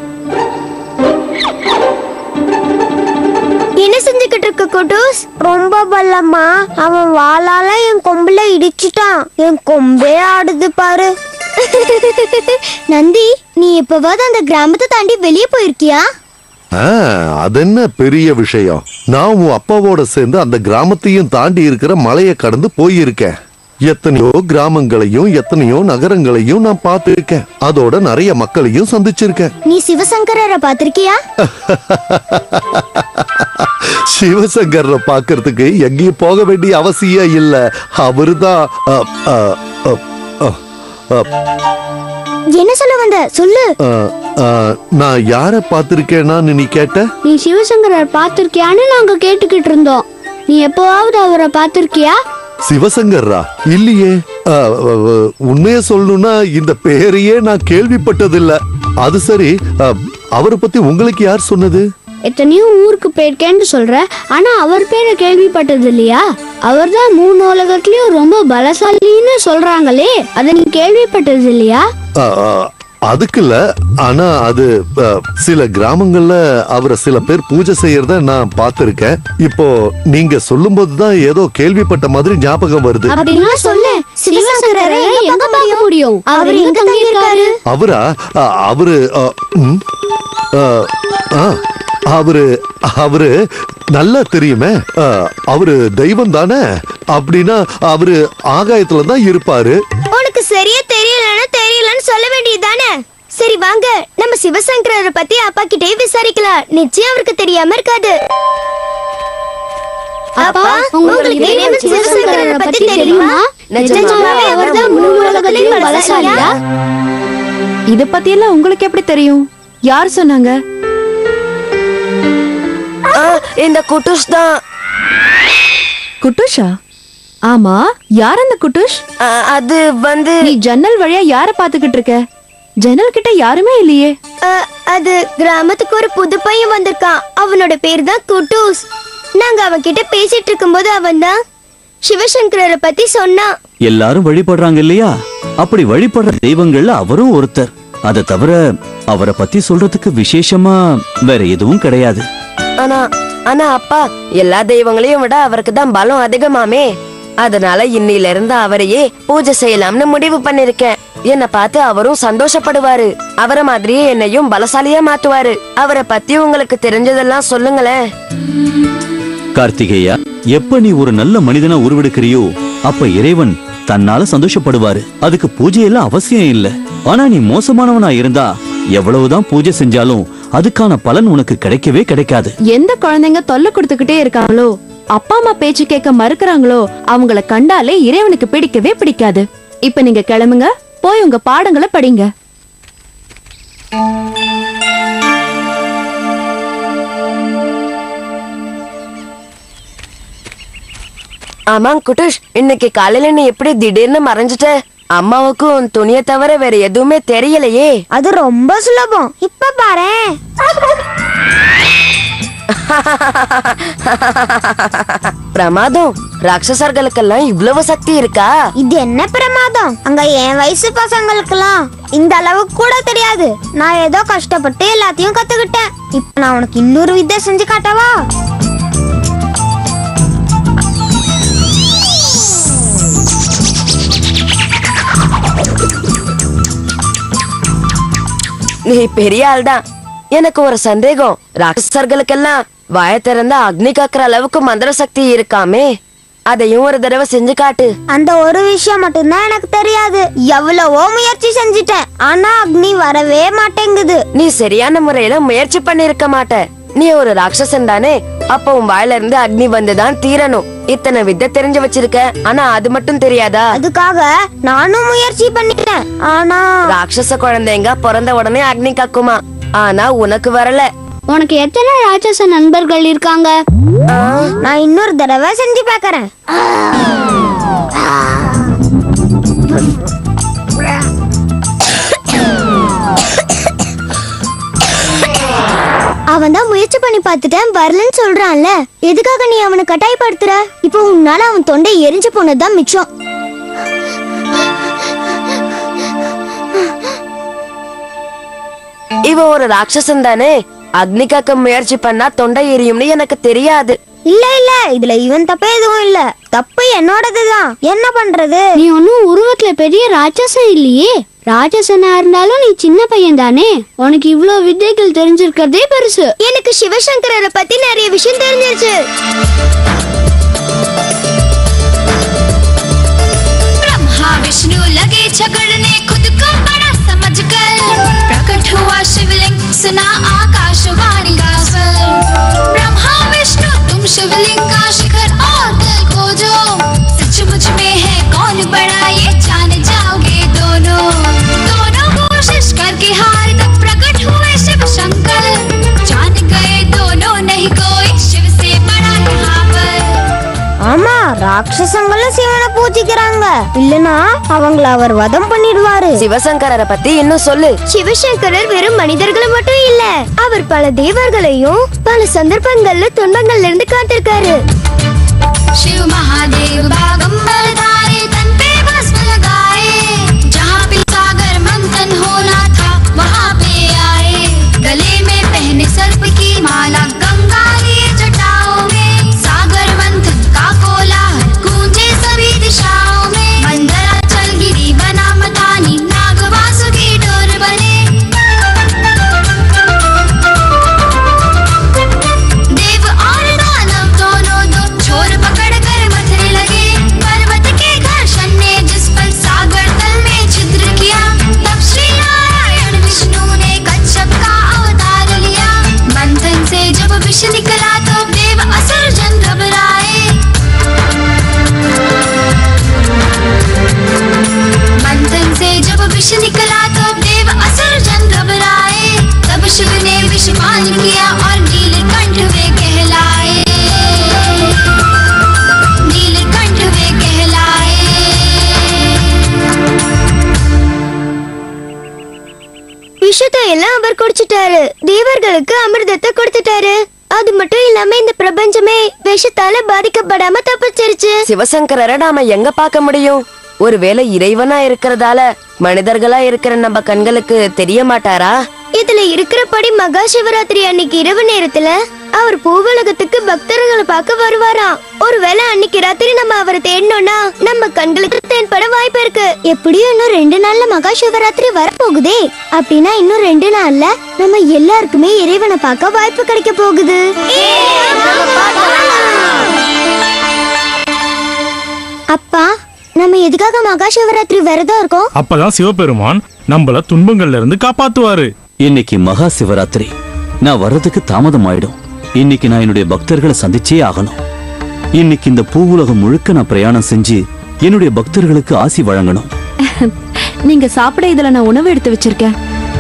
Speaker 1: என்ன செஞ்சுக்கிட்டு இருக்க குட்டூஸ்
Speaker 9: ரொம்ப பல்லம்மா அவன் வாளால என் கொம்புல இடிச்சிட்டான் என் கொம்பே ஆடுது பாரு
Speaker 1: நந்தி நீ எப்பவாவது அந்த கிராமத்தை தாண்டி வெளியே போயிருக்கியா
Speaker 2: ஆ, அதென்ன பெரிய விஷயம் நான் உன் அப்பாவோட சேர்ந்து அந்த கிராமத்தையும் தாண்டி இருக்கிற மலையை கடந்து போயிருக்கேன் எத்தனையோ கிராமங்களையும் எத்தனையோ நகரங்களையும் நான் பார்த்திருக்கேன் அதோட நிறைய மக்களையும் சந்திச்சிருக்கேன்
Speaker 1: நீ சிவசங்கரரை பாத்திருக்கியா
Speaker 2: சிவசங்கர பாக்குறதுக்கு எங்கேயும் போக வேண்டிய அவசியம் இல்ல அவருதான் அ, அ, அ, அ, அ,
Speaker 1: என்ன சொல்ல வந்த சொல்லு
Speaker 2: அ, அ, நான் யார பார்த்திருக்கேன்னா நீ கேட்ட
Speaker 1: நீ சிவசங்கரர் பாத்திருக்கியான்னு நாங்க கேட்டுக்கிட்டு இருந்தோம் நீ எப்பவாவது அவரை பாத்திருக்கியா
Speaker 2: சிவசங்கர்ரா இல்லையே அ, அ, அ, உண்மைய சொல்லணும்னா இந்த பேரையே நான் கேள்விப்பட்டதில்ல அது சரி அ, அவரை பத்தி உங்களுக்கு யார் சொன்னது
Speaker 1: எத்தனையோ ஊருக்கு போயிருக்கேன்னு சொல்ற ஆனா அவர் பேரை கேள்விப்பட்டது இல்லையா அவர் தான் மூணு உலகத்திலயும் ரொம்ப பலசாலின்னு சொல்றாங்களே அதை நீ கேள்விப்பட்டது இல்லையா
Speaker 2: அ, அ, அதுக்கு இல்ல ஆனா அது அ, சில கிராமங்கள்ல அவரை சில பேர் பூஜை செய்யறத நான் பார்த்திருக்கேன் இப்போ நீங்க சொல்லும்போது தான் ஏதோ கேள்விப்பட்ட மாதிரி ஞாபகம் வருது
Speaker 1: அப்படின்னா சொல்லு சிவசங்கரரை எங்க பார்க்க முடியும் அவர் எங்க தங்கியிருக்காரு
Speaker 2: அவரா அ, அவரு அ, ம், அ, ஆ, அவரு அவரு நல்லா தெரியுமே அ, அவரு தெய்வம் தானே அப்படின்னா அவரு ஆகாயத்துல தான் இருப்பாரு
Speaker 1: உனக்கு சரியா தெரியலன்னா தெரியலன்னு சொல்ல வேண்டியதுதானே சரி வாங்க நம்ம சிவசங்கரரை பத்தி அப்பா கிட்டே விசாரிக்கலாம் நிச்சயம் அவருக்கு தெரியாம இருக்காது அப்பா உங்களுக்கு தெய்வம் சிவசங்கரரை பத்தி தெரியுமா நிஜமாவே அவர்தான் மூணு உலகத்திலும் பலசாலியா
Speaker 6: இத பத்தி எல்லாம் உங்களுக்கு எப்படி தெரியும் யார் சொன்னாங்க
Speaker 5: ஆ, இந்த குட்டுஸ் தான்
Speaker 6: குட்டுஷா ஆமா யார் அந்த குட்டுஷ்
Speaker 5: ஆ, அது வந்து
Speaker 6: நீ ஜன்னல் வழியா யார பாத்துக்கிட்டு இருக்க ஜன்னல் கிட்ட யாருமே இல்லையே
Speaker 1: அ- அது கிராமத்துக்கு ஒரு புது பையன் வந்திருக்கான் அவனோட பேர் தான் குட்டூஸ் நாங்க அவன் கிட்ட பேசிட்டு இருக்கும்போது அவன் தான் சிவசங்கரரை பத்தி சொன்னான்
Speaker 4: எல்லாரும் வழிபடுறாங்க இல்லையா அப்படி வழிபடுற தெய்வங்கள்ல அவரும் ஒருத்தர் அதை தவிர அவரை பத்தி சொல்றதுக்கு விசேஷமா வேற எதுவும் கிடையாது
Speaker 5: ஆனா ஆனா அப்பா எல்லா தெய்வங்களையும் விட அவருக்கு தான் பலம் அதிகமாமே அதனால இன்னில இருந்து அவரையே பூஜை செய்யலாம்னு முடிவு பண்ணிருக்கேன் என்ன பார்த்து அவரும் சந்தோஷப்படுவாரு அவரை மாதிரியே என்னையும் பலசாலியா மாத்துவாரு அவரை பத்தி உங்களுக்கு தெரிஞ்சதெல்லாம் சொல்லுங்களேன்
Speaker 4: கார்த்திகேயா எப்ப நீ ஒரு நல்ல மனிதனா உருவெடுக்கிறியோ அப்ப இறைவன் தன்னால சந்தோஷப்படுவாரு அதுக்கு பூஜையெல்லாம் அவசியம் இல்ல ஆனா நீ மோசமானவனா இருந்தா எவ்வளவுதான் பூஜை செஞ்சாலும் அதுக்கான பலன் உனக்கு கிடைக்கவே கிடைக்காது
Speaker 6: எந்த குழந்தைங்க தொல்லை கொடுத்துக்கிட்டே இருக்காங்களோ அப்பா அம்மா பேச்சு கேட்க மறுக்கறாங்களோ அவங்கள கண்டாலே இறைவனுக்கு பிடிக்கவே பிடிக்காது இப்ப நீங்க கிளம்புங்க போய் உங்க பாடங்களை படிங்க
Speaker 5: ஆமாங் குட்டுஷ் இன்னைக்கு காலையில நீ எப்படி திடீர்னு மறைஞ்சிட்ட அம்மாவுக்கும் உன் துணியை தவிர வேற எதுவுமே தெரியலையே
Speaker 9: அது ரொம்ப சுலபம் இப்ப பாரு
Speaker 5: பிரமாதம் ராட்சசர்களுக்கெல்லாம் இவ்வளவு சக்தி இருக்கா
Speaker 9: இது என்ன பிரமாதம் அங்க என் வயசு பசங்களுக்கெல்லாம் இந்த அளவுக்கு கூட தெரியாது நான் ஏதோ கஷ்டப்பட்டு எல்லாத்தையும் கத்துக்கிட்டேன் இப்ப நான் உனக்கு இன்னொரு வித்தை செஞ்சு காட்டவா
Speaker 5: நீ பெரிய ஆள் தான் எனக்கு ஒரு சந்தேகம் ராட்சசர்களுக்கெல்லாம் வாய திறந்தா அக்னி கக்குற அளவுக்கு மந்திர சக்தி இருக்காமே அதையும் ஒரு தடவை செஞ்சு காட்டு
Speaker 9: அந்த ஒரு விஷயம் மட்டும்தான் எனக்கு தெரியாது எவ்வளவோ முயற்சி செஞ்சுட்டேன் ஆனா அக்னி வரவே மாட்டேங்குது
Speaker 5: நீ சரியான முறையில முயற்சி பண்ணிருக்க மாட்ட நீ ஒரு ராட்சசன் தானே அப்ப உன் வாயில இருந்து அக்னி வந்துதான் தீரணும் இத்தனை வித்தை தெரிஞ்சு வச்சிருக்க ஆனா அது மட்டும் தெரியாதா
Speaker 9: அதுக்காக நானும் முயற்சி பண்ணிட்டேன் ஆனா
Speaker 5: ராட்சச குழந்தைங்க பிறந்த உடனே அக்னி கக்குமா ஆனா உனக்கு வரல
Speaker 1: உனக்கு எத்தனை ராட்சச நண்பர்கள் இருக்காங்க
Speaker 9: நான் இன்னொரு தடவை செஞ்சு பார்க்கறேன்
Speaker 1: அவன் தான் முயற்சி பண்ணி பார்த்துட்டேன் வரலன்னு சொல்றான்ல எதுக்காக நீ அவனை கட்டாயப்படுத்துற இப்போ உன்னால அவன் தொண்டை எரிஞ்சு போனதுதான் மிச்சம்
Speaker 5: இவன் ஒரு ராட்சசன் தானே அக்னி காக்க முயற்சி பண்ணா தொண்டை எரியும்னு எனக்கு தெரியாது
Speaker 9: இல்ல இல்ல இதுல இவன் தப்பே எதுவும் இல்ல தப்பு என்னோடதுதான் என்ன பண்றது
Speaker 1: நீ ஒன்னும் உருவத்துல பெரிய ராட்சசன் இல்லையே ராட்சசனா இருந்தாலும் நீ சின்ன பையன் தானே உனக்கு இவ்ளோ வித்தைகள் தெரிஞ்சிருக்கிறதே பெருசு எனக்கு சிவசங்கரரை பத்தி நிறைய விஷயம் தெரிஞ்சிருச்சு
Speaker 3: ब्रह्मा विष्णु लगे झगड़ने खुद को बड़ा समझकर प्रकट हुआ शिवलिंग सुना आकाशवाणी का स्वर ब्रह्मा विष्णु तुम शिवलिंग का शिखर और दिल खोजो सचमुच में है कौन बड़ा ये जान जाओगे दोनों दोनों कोशिश करके हार तक प्रकट हुए शिव शंकर जान गए दोनों नहीं कोई शिव से बड़ा यहाँ पर
Speaker 9: ஆமா ராட்சசங்களும் சிவனை பூஜிக்கிறாங்க இல்லனா அவங்கள அவர் வதம் பண்ணிடுவாரு
Speaker 5: சிவசங்கரரை பத்தி இன்னும் சொல்லு
Speaker 1: சிவசங்கரர் வெறும் மனிதர்களை மட்டும் இல்ல அவர் பல தேவர்களையும் பல சந்தர்ப்பங்கள்ல துன்பங்கள்ல இருந்து காத்திருக்காரு
Speaker 3: शिव महादेव बागंबर धारे तन पे भस्म लगाए जहाँ पे सागर मंथन होना था वहाँ पे आए गले में पहने सर्प की माला गंगा लिए जटाओं में सागर मंथन का कोलाहल गूंजे सभी दिशाओं में मंदराचल गिरी बना मतानी नाग वासुकी डोर बने देव और दानव दोनों दो छोर पकड़ कर मथने लगे पर्वत के घर्षण ने जिस पर सागर तल में छिद्र किया तब श्री नारायण विष्णु ने कच्छप का अवतार लिया मंथन से जब विष निकला तो देव असुर जन घबराए मंथन से जब विष निकला तो देव असुर जन घबराए तब शिव ने विष पान किया और नीलकंठ वे कहलाए नीलकंठ वे कहलाए
Speaker 1: விஷத்தை எல்லாம் அவர் குடிச்சிட்டாரு தேவர்களுக்கு அமிர்தத்தை கொடுத்துட்டாரு அது மட்டும் இல்லாம இந்த பிரபஞ்சமே விஷத்தால பாதிக்கப்படாம தப்பிச்சிருச்சு
Speaker 5: சிவசங்கரரை நாம எங்க பார்க்க முடியும் ஒருவேளை இறைவனா இருக்கிறதால மனிதர்களா இருக்கிற நம்ம கண்களுக்கு தெரிய மாட்டாரா
Speaker 1: இதுல இருக்கிறபடி மகா சிவராத்திரி அன்னைக்கு இரவு நேரத்துல அவர் பூவுலகத்துக்கு பக்தர்களை பார்க்க வருவாராம் ஒருவேளை அன்னைக்கு ராத்திரி நம்ம அவரை தேடணும்னா நம்ம கண்களுக்கு தென்பட வாய்ப்பு இருக்கு எப்படியும் இன்னும் ரெண்டு நாள்ல மகா சிவராத்திரி வரப்போகுதே அப்படின்னா இன்னும் ரெண்டு நாள்ல நம்ம எல்லாருக்குமே இறைவனை பார்க்க வாய்ப்பு கிடைக்க போகுது அப்பா நம்ம எதுக்காக மகா சிவராத்திரி விரதம் இருக்கோம்
Speaker 10: அப்பதான் சிவபெருமான் நம்மள துன்பங்கள்ல இருந்து காப்பாத்துவாரு
Speaker 4: இன்னைக்கு மகா சிவராத்திரி நான் வர்றதுக்கு தாமதம் ஆயிடும் இன்னைக்கு நான் என்னுடைய பக்தர்களை சந்திச்சே ஆகணும் இன்னைக்கு இந்த பூவுலகம் முழுக்க நான் பிரயாணம் செஞ்சு என்னுடைய பக்தர்களுக்கு ஆசி வழங்கணும்
Speaker 6: நீங்க சாப்பிட இதுல நான் உணவு எடுத்து வச்சிருக்கேன்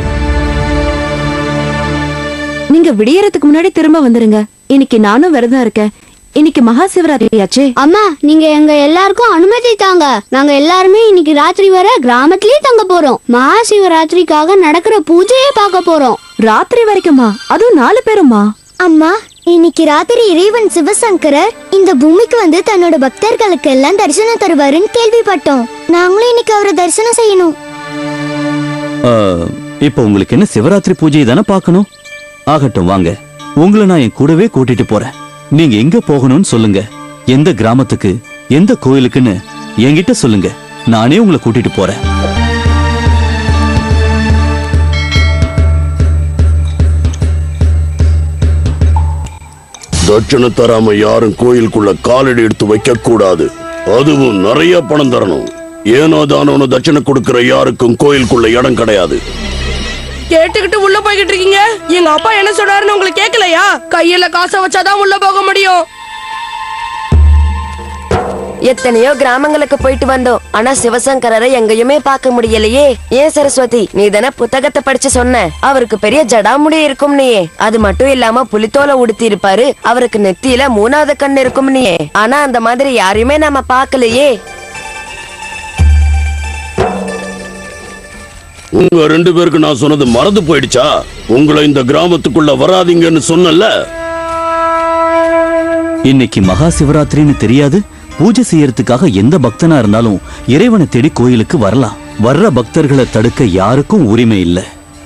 Speaker 6: நீங்க விடியறதுக்கு முன்னாடி திரும்ப வந்துருங்க இன்னைக்கு நானும் விரதம் இருக்கேன் இன்னைக்கு மகா சிவராத்திரி ஆச்சே
Speaker 1: அம்மா நீங்க எங்க எல்லாருக்கும் அனுமதி தாங்க நாங்க எல்லாருமே இன்னைக்கு ராத்திரி வர கிராமத்திலேயே தங்க போறோம் மகா சிவராத்திரிக்காக நடக்கிற பூஜையை பார்க்க போறோம்
Speaker 6: ராத்திரி வரைக்குமா அதுவும் நாலு பேருமா
Speaker 1: அம்மா இன்னைக்கு ராத்திரி இறைவன் சிவசங்கரர் இந்த பூமிக்கு வந்து தன்னோட பக்தர்களுக்கு எல்லாம் தரிசனம் தருவாருன்னு கேள்விப்பட்டோம் நாங்களும் இன்னைக்கு அவரை தரிசனம் செய்யணும்
Speaker 4: ஆ, இப்போ உங்களுக்கு என்ன சிவராத்திரி பூஜை தானே பார்க்கணும் ஆகட்டும் வாங்க உங்களை நான் என் கூடவே கூட்டிட்டு போறேன் நீங்க எங்க போகணும்னு சொல்லுங்க எந்த கிராமத்துக்கு எந்த கோயிலுக்குன்னு என்கிட்ட சொல்லுங்க நானே உங்களை கூட்டிட்டு போறேன்
Speaker 8: தட்சணை தராம யாரும் கோயிலுக்குள்ள காலடி எடுத்து வைக்க கூடாது அதுவும் நிறைய பணம் தரணும் ஏனோ தானோன்னு தட்சணை கொடுக்கிற யாருக்கும் கோயிலுக்குள்ள இடம் கிடையாது
Speaker 7: கேட்டுக்கிட்டு உள்ள போய்கிட்டு இருக்கீங்க எங்க அப்பா என்ன சொன்னாருன்னு உங்களுக்கு கேட்கலையா கையில காசை வச்சாதான் உள்ள போக முடியும்
Speaker 5: எத்தனையோ கிராமங்களுக்கு போயிட்டு வந்தோம் ஆனா சிவசங்கரரை எங்கேயுமே பார்க்க முடியலையே ஏன் சரஸ்வதி நீ தானே புத்தகத்தை படிச்சு சொன்ன அவருக்கு பெரிய ஜடாமுடி இருக்கும் நீயே அது மட்டும் இல்லாம புலித்தோலை உடுத்தி இருப்பாரு அவருக்கு நெத்தியில மூணாவது கண் இருக்கும் நீயே ஆனா அந்த மாதிரி யாரையுமே நாம பார்க்கலையே
Speaker 8: உங்க ரெண்டு பேருக்கு நான் சொன்னது மறந்து போயிடுச்சா உங்களை இந்த கிராமத்துக்குள்ள வராதீங்கன்னு சொன்னல
Speaker 4: இன்னைக்கு மகா சிவராத்திரின்னு தெரியாது பூஜை செய்யறதுக்காக எந்த பக்தனா இருந்தாலும் இறைவனை தேடி கோயிலுக்கு வரலாம் வர்ற பக்தர்களை தடுக்க யாருக்கும் உரிமை இல்லை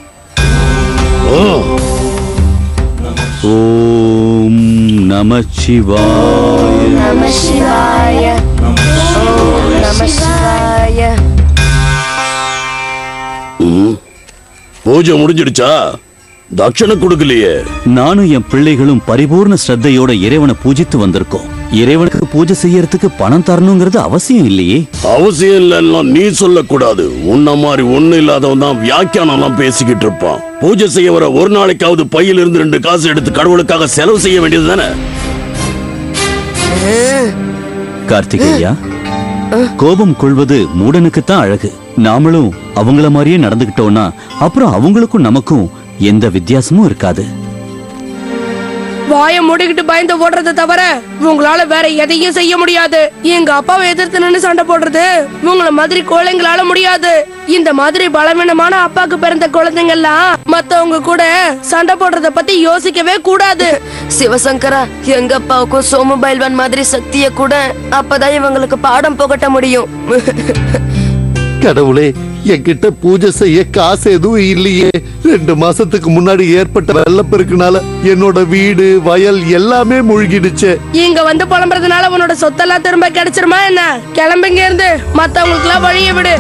Speaker 4: ஓம் நம சிவாய
Speaker 5: நம சிவாய ஓம் நம சிவாய
Speaker 8: பூஜை முடிஞ்சிடுச்சா தட்சணை கொடுக்கலையே
Speaker 4: நானும் என் பிள்ளைகளும் பரிபூர்ண ஸ்ரத்தையோட இறைவனை பூஜித்து வந்திருக்கோம் இறைவனுக்கு பூஜை செய்யறதுக்கு பணம் தரணுங்கிறது அவசியம் இல்லையே
Speaker 8: அவசியம் இல்லைன்னா நீ சொல்லக்கூடாது உன்ன மாதிரி ஒண்ணு இல்லாதவன் தான் வியாக்கியானம் எல்லாம் பேசிக்கிட்டு இருப்பான் பூஜை செய்ய வர ஒரு நாளைக்காவது பையில இருந்து ரெண்டு காசு எடுத்து கடவுளுக்காக செலவு செய்ய வேண்டியது தானே
Speaker 4: கார்த்திகேயா கோபம் கொள்வது மூடனுக்குத்தான் அழகு நாமளும் அவங்கள மாதிரியே நடந்துகிட்டோம்னா அப்புறம் அவங்களுக்கும் நமக்கும் எந்த வித்தியாசமும் இருக்காது
Speaker 7: வாயை மூடிக்கிட்டு பயந்து ஓடுறத தவிர உங்களால வேற எதையும் செய்ய முடியாது எங்க அப்பாவை எதிர்த்து நின்னு சண்டை போடுறது உங்கள மாதிரி கோழைங்களால முடியாது இந்த மாதிரி பலவீனமான அப்பாக்கு பிறந்த குழந்தைங்கெல்லாம் மத்தவங்க கூட சண்டை போடுறத பத்தி யோசிக்கவே கூடாது
Speaker 5: சிவசங்கரா எங்க அப்பாவுக்கும் சோமு பைல்வான் மாதிரி சக்திய கூட அப்பதான் இவங்களுக்கு பாடம் புகட்ட முடியும்
Speaker 2: கடவுளே என்கிட்ட பூஜை செய்ய காசு எதுவும் இல்லையே ரெண்டு மாசத்துக்கு முன்னாடி ஏற்பட்ட வெள்ளப்பெருக்குனால என்னோட வீடு வயல் எல்லாமே மூழ்கிடுச்சு
Speaker 7: இங்க வந்து புலம்புறதுனால உன்னோட சொத்தெல்லாம் திரும்ப கிடைச்சிருமா என்ன கிளம்புங்க இருந்து மத்தவங்களுக்கு எல்லாம் வழிய விடு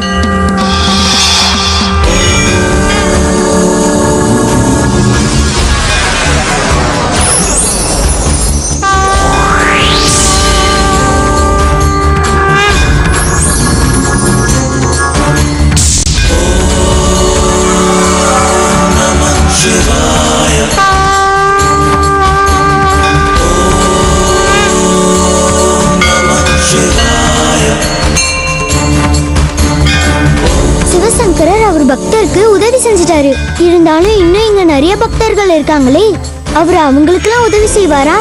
Speaker 1: சிவசங்கரர் அவர் பக்தருக்கு உதவி செஞ்சிட்டாரு இருந்தாலும் இன்னும் இங்க நிறைய பக்தர்கள் இருக்காங்களே அவர் அவங்களுக்கெல்லாம் உதவி செய்வாரா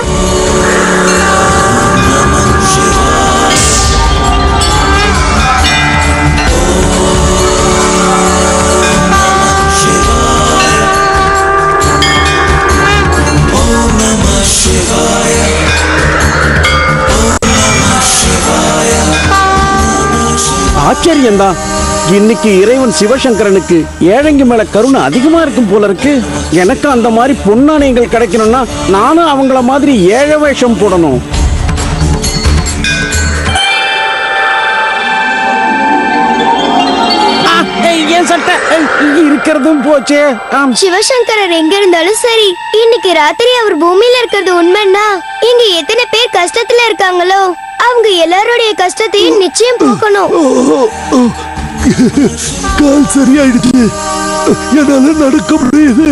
Speaker 11: ஆச்சரியம்தான் இன்னைக்கு இறைவன் சிவசங்கரனுக்கு ஏழைங்க மேல கருணை அதிகமா இருக்கும் போல இருக்கு எனக்கு அந்த மாதிரி பொன்னாணயங்கள் கிடைக்கணும்னா நானும் அவங்கள மாதிரி ஏழை வேஷம் போடணும் ஆ, ஏய், என் சட்டை ஏய், இருக்கிறதும் போச்சே ஆம்.
Speaker 1: சிவசங்கரர் எங்க இருந்தாலும் சரி இன்னைக்கு ராத்திரி அவர் பூமியில இருக்கிறது உண்மைன்னா இங்க எத்தனை பேர் கஷ்டத்துல இருக்காங்களோ அவங்க எல்லாருடைய கஷ்டத்தையும் நிச்சயம் போக்கணும்
Speaker 2: கால் சரியாயிடுச்சு என்னால நடக்க முடியுது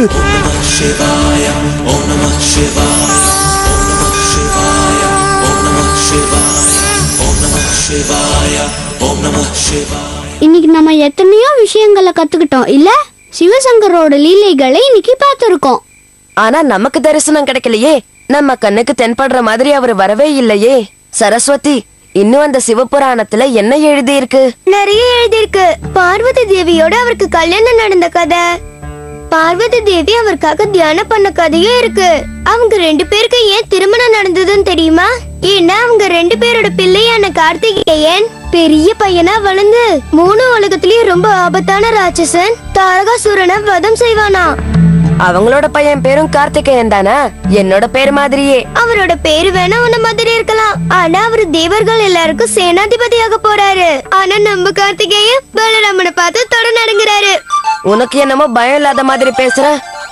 Speaker 1: இன்னைக்கு நம்ம எத்தனையோ விஷயங்களை கத்துக்கிட்டோம் இல்ல சிவசங்கரோட லீலைகளை இன்னைக்கு பார்த்திருக்கோம்
Speaker 5: ஆனா நமக்கு தரிசனம் கிடைக்கலையே நம்ம கண்ணுக்கு தென்படுற மாதிரி அவர் வரவே இல்லையே சரஸ்வதி இன்னும் அந்த சிவபுராணத்துல என்ன எழுதி இருக்கு
Speaker 1: நிறைய எழுதியிருக்கு பார்வதி தேவியோட அவருக்கு கல்யாணம் நடந்த கதை பார்வதி தேவி அவருக்காக தியானம் பண்ண கதையும் இருக்கு அவங்க ரெண்டு பேருக்கு ஏன் திருமணம் நடந்ததுன்னு தெரியுமா ஏன்னா அவங்க ரெண்டு பேரோட பிள்ளையான கார்த்திகேயன் பெரிய பையனா வளர்ந்து மூணு உலகத்திலயும் ரொம்ப ஆபத்தான ராட்சசன் தாரகாசுரனை வதம் செய்வானா
Speaker 5: அவங்களோட பையன் பேரும் கார்த்திகேயன் தானா என்னோட பேர் மாதிரியே
Speaker 1: அவரோட பேரு வேணா உன்ன மாதிரி இருக்கலாம் ஆனா அவரு தேவர்கள் எல்லாருக்கும் சேனாதிபதியாக போறாரு ஆனா நம்ம கார்த்திகேயன் பலராமனை பார்த்து தொட நடுங்குறாரு
Speaker 5: உனக்கு என்னமோ பயம் இல்லாத மாதிரி பேசுற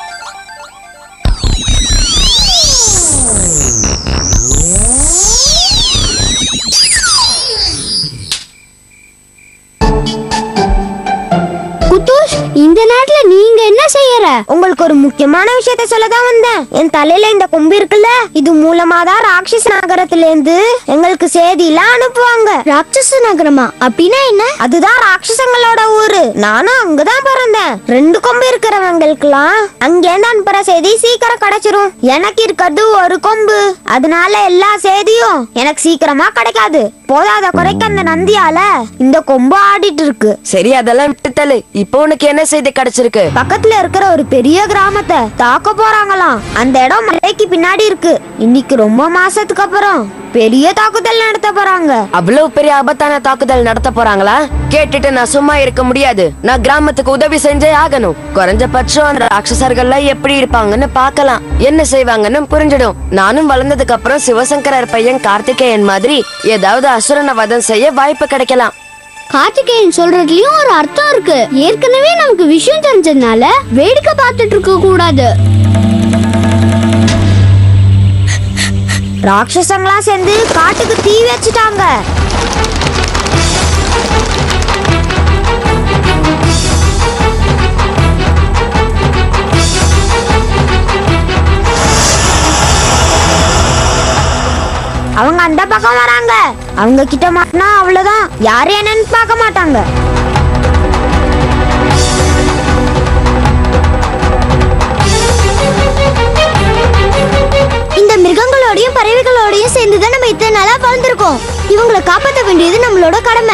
Speaker 1: குத்தூஷ் இந்த நேரத்துல நீங்க என்ன செய்யற
Speaker 9: உங்களுக்கு ஒரு முக்கியமான விஷயத்த சொல்லதான் வந்தேன் என் தலையில இந்த கொம்பு இருக்குல்ல இது மூலமா தான் ராட்சச நகரத்துல இருந்து எங்களுக்கு செய்தி எல்லாம் அனுப்புவாங்க
Speaker 1: ராட்சச நகரமா அப்படின்னா என்ன
Speaker 9: அதுதான் ராட்சசங்களோட ஊரு நானும் அங்கதான் பிறந்தேன் ரெண்டு கொம்பு இருக்கிறவங்களுக்குலாம் அங்கேருந்து அனுப்புற செய்தி சீக்கிரம் கிடைச்சிரும் எனக்கு இருக்கிறது ஒரு கொம்பு அதனால எல்லா செய்தியும் எனக்கு சீக்கிரமா கிடைக்காது போதாத குறைக்க அந்த நந்தியால இந்த கொம்பு ஆடிட்டு இருக்கு
Speaker 5: சரி அதெல்லாம் விட்டு தள்ளு இப்போ உனக்கு என்ன செய்தி கிடைச்சிருக்கு
Speaker 9: பக்கத்துல இருக்கிற ஒரு பெரிய கிராமத்தை தாக்க போறாங்களாம் அந்த இடம் மலைக்கு பின்னாடி இருக்கு இன்னைக்கு ரொம்ப மாசத்துக்கு அப்புறம் பெரிய தாக்குதல் நடத்த போறாங்க
Speaker 5: அவ்வளவு பெரிய ஆபத்தான தாக்குதல் நடத்த போறாங்களா கேட்டுட்டு நான் சும்மா இருக்க முடியாது நான் கிராமத்துக்கு உதவி செஞ்சே ஆகணும் குறைஞ்சபட்சம் அந்த ராட்சசர்கள்லாம் எப்படி இருப்பாங்கன்னு பார்க்கலாம் என்ன செய்வாங்கன்னு புரிஞ்சிடும் நானும் வளர்ந்ததுக்கு அப்புறம் சிவசங்கரர் பையன் கார்த்திகேயன் மாதிரி ஏதாவது அசுரனை வதம் செய்ய வாய்ப்பு கிடைக்கலாம்
Speaker 1: கார்த்திகேயன் சொல்றதுலயும் ஒரு அர்த்தம் இருக்கு ஏற்கனவே நமக்கு விஷயம் தெரிஞ்சதுனால வேடிக்கை பார்த்துட்டு இருக்க கூடாது
Speaker 9: ராட்சசங்களாம் சேர்ந்து காட்டுக்கு தீ வச்சுட்டாங்க அவங்க அந்த பக்கம் வராங்க அவங்க கிட்ட மாட்டினா அவ்வளவுதான் யாரு என்னன்னு பார்க்க மாட்டாங்க
Speaker 1: இந்த மிருகங்களோடையும் பறவைகளோடையும் சேர்ந்து தான் நம்ம இத்தனை நாளா வாழ்ந்திருக்கோம் இவங்களை காப்பாற்ற வேண்டியது நம்மளோட கடமை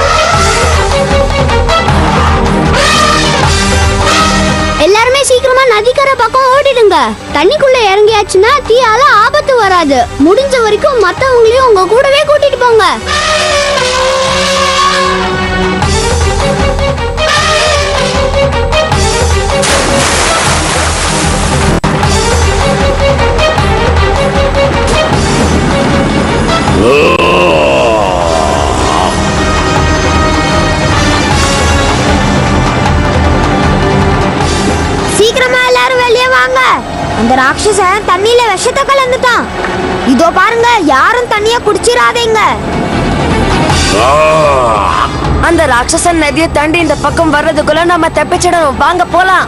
Speaker 1: எல்லாருமே சீக்கிரமா நதிக்கரை பக்கம் ஓடிடுங்க தண்ணிக்குள்ள இறங்கியாச்சுன்னா தீயால ஆபத்து வராது முடிஞ்ச வரைக்கும் மத்தவங்களையும் உங்க கூடவே கூட்டிட்டு போங்க
Speaker 9: சீக்கிரமா எல்லாரும் வெளியே வாங்க அந்த ராட்சசன் தண்ணியில விஷத்தை கலந்துட்டான் இதோ பாருங்க யாரும் தண்ணிய குடிச்சிடாதீங்க
Speaker 5: அந்த ராட்சசன் நதியை தாண்டி இந்த பக்கம் வர்றதுக்குள்ள நம்ம தப்பிச்சிடணும் வாங்க போலாம்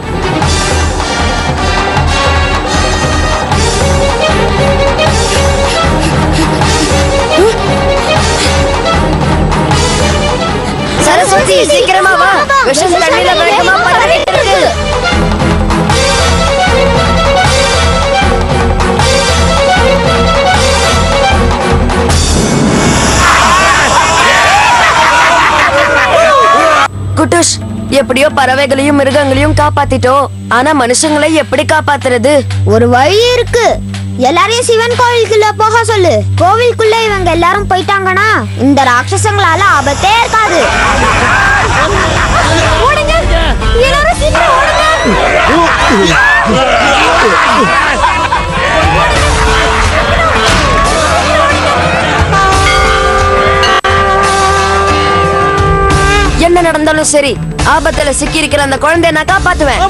Speaker 5: சரஸ்வதி சீக்கிரமா வா விஷம் தண்ணியில வேகமா பரவிட்டு இருக்கு குட்டுஷ் எப்படியோ பறவைகளையும் மிருகங்களையும் காப்பாத்திட்டோம் ஆனா மனுஷங்களை எப்படி காப்பாத்துறது
Speaker 9: ஒரு வழி இருக்கு எல்லாரையும் சிவன் கோவிலுக்குள்ள போக சொல்லு கோவிலுக்குள்ள இவங்க எல்லாரும் போயிட்டாங்கன்னா இந்த ராட்சசங்களால ஆபத்தே இருக்காது ஓடுங்க எல்லாரும் சீக்கிரம் ஓடுங்க
Speaker 5: என்ன நடந்தாலும் சரி ஆபத்துல சிக்கி இருக்கிற அந்த குழந்தைய நான் காப்பாத்துவேன்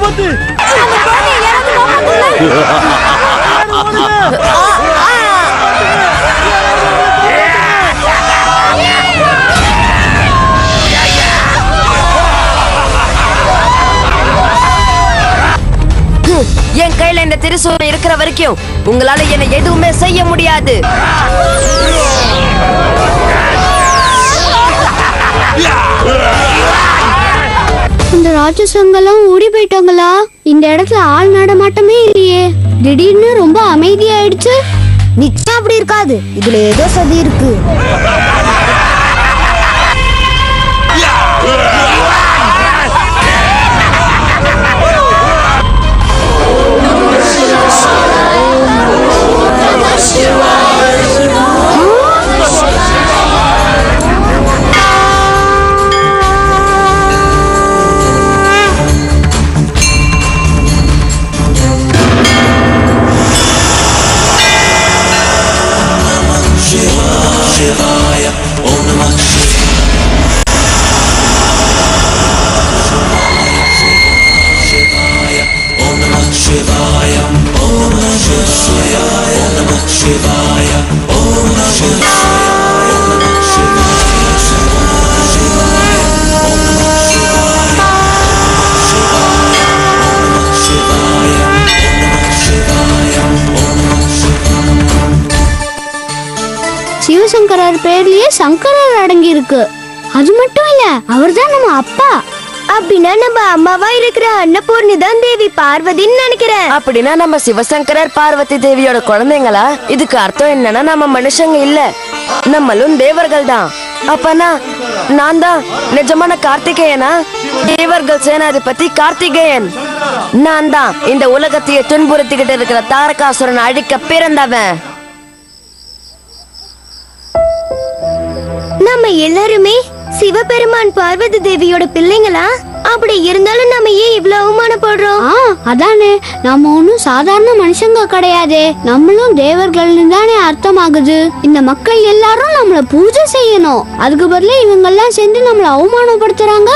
Speaker 5: ஹம், என் கையில இந்த திருசூலம் இருக்கிற வரைக்கும் உங்களால என்ன எதுவுமே செய்ய முடியாது
Speaker 1: இந்த ராட்சசங்கெல்லாம் ஓடி போயிட்டாங்களா இந்த இடத்துல ஆள் நடமாட்டமே இல்லையே திடீர்னு ரொம்ப அமைதியாயிடுச்சு
Speaker 9: நிச்சயம் அப்படி இருக்காது இதுல ஏதோ சதி இருக்கு
Speaker 1: சிவசங்கரர் பேர்லயே சங்கரர் அடங்கி இருக்கு அது மட்டும் இல்ல அவர்தான் நம்ம அப்பா அப்படின்னா நம்ம அம்மாவா இருக்கிற அன்னபூர்ணி தான் தேவி பார்வதின்னு நினைக்கிறேன்
Speaker 5: அப்படின்னா நம்ம சிவசங்கரர் பார்வதி தேவியோட குழந்தைங்களா இதுக்கு அர்த்தம் என்னன்னா நம்ம மனுஷங்க இல்ல நம்மளும் தேவர்கள் தான் அப்பனா நான் தான் நிஜமான கார்த்திகேயனா தேவர்கள் சேனாதிபதி கார்த்திகேயன் நான் தான் இந்த உலகத்தையே துன்புறுத்திக்கிட்டு இருக்கிற தாரகாசுரன் அழிக்க பிறந்தவன்
Speaker 1: நம்ம எல்லாருமே சிவபெருமான் பார்வதி தேவியோட பிள்ளைங்களா அப்படி இருந்தாலும் நம்ம ஏன் இவ்வளவு அவமானப்படுறோம்
Speaker 12: ஆ அதானே நம்ம ஒன்றும் சாதாரண மனுஷங்க கிடையாதே நம்மளும் தேவர்கள் தானே அர்த்தமாகுது இந்த மக்கள் எல்லாரும் நம்மள பூஜை செய்யணும் அதுக்கு பதிலா இவங்க எல்லாம் சேர்ந்து நம்மள அவமானப்படுத்துறாங்க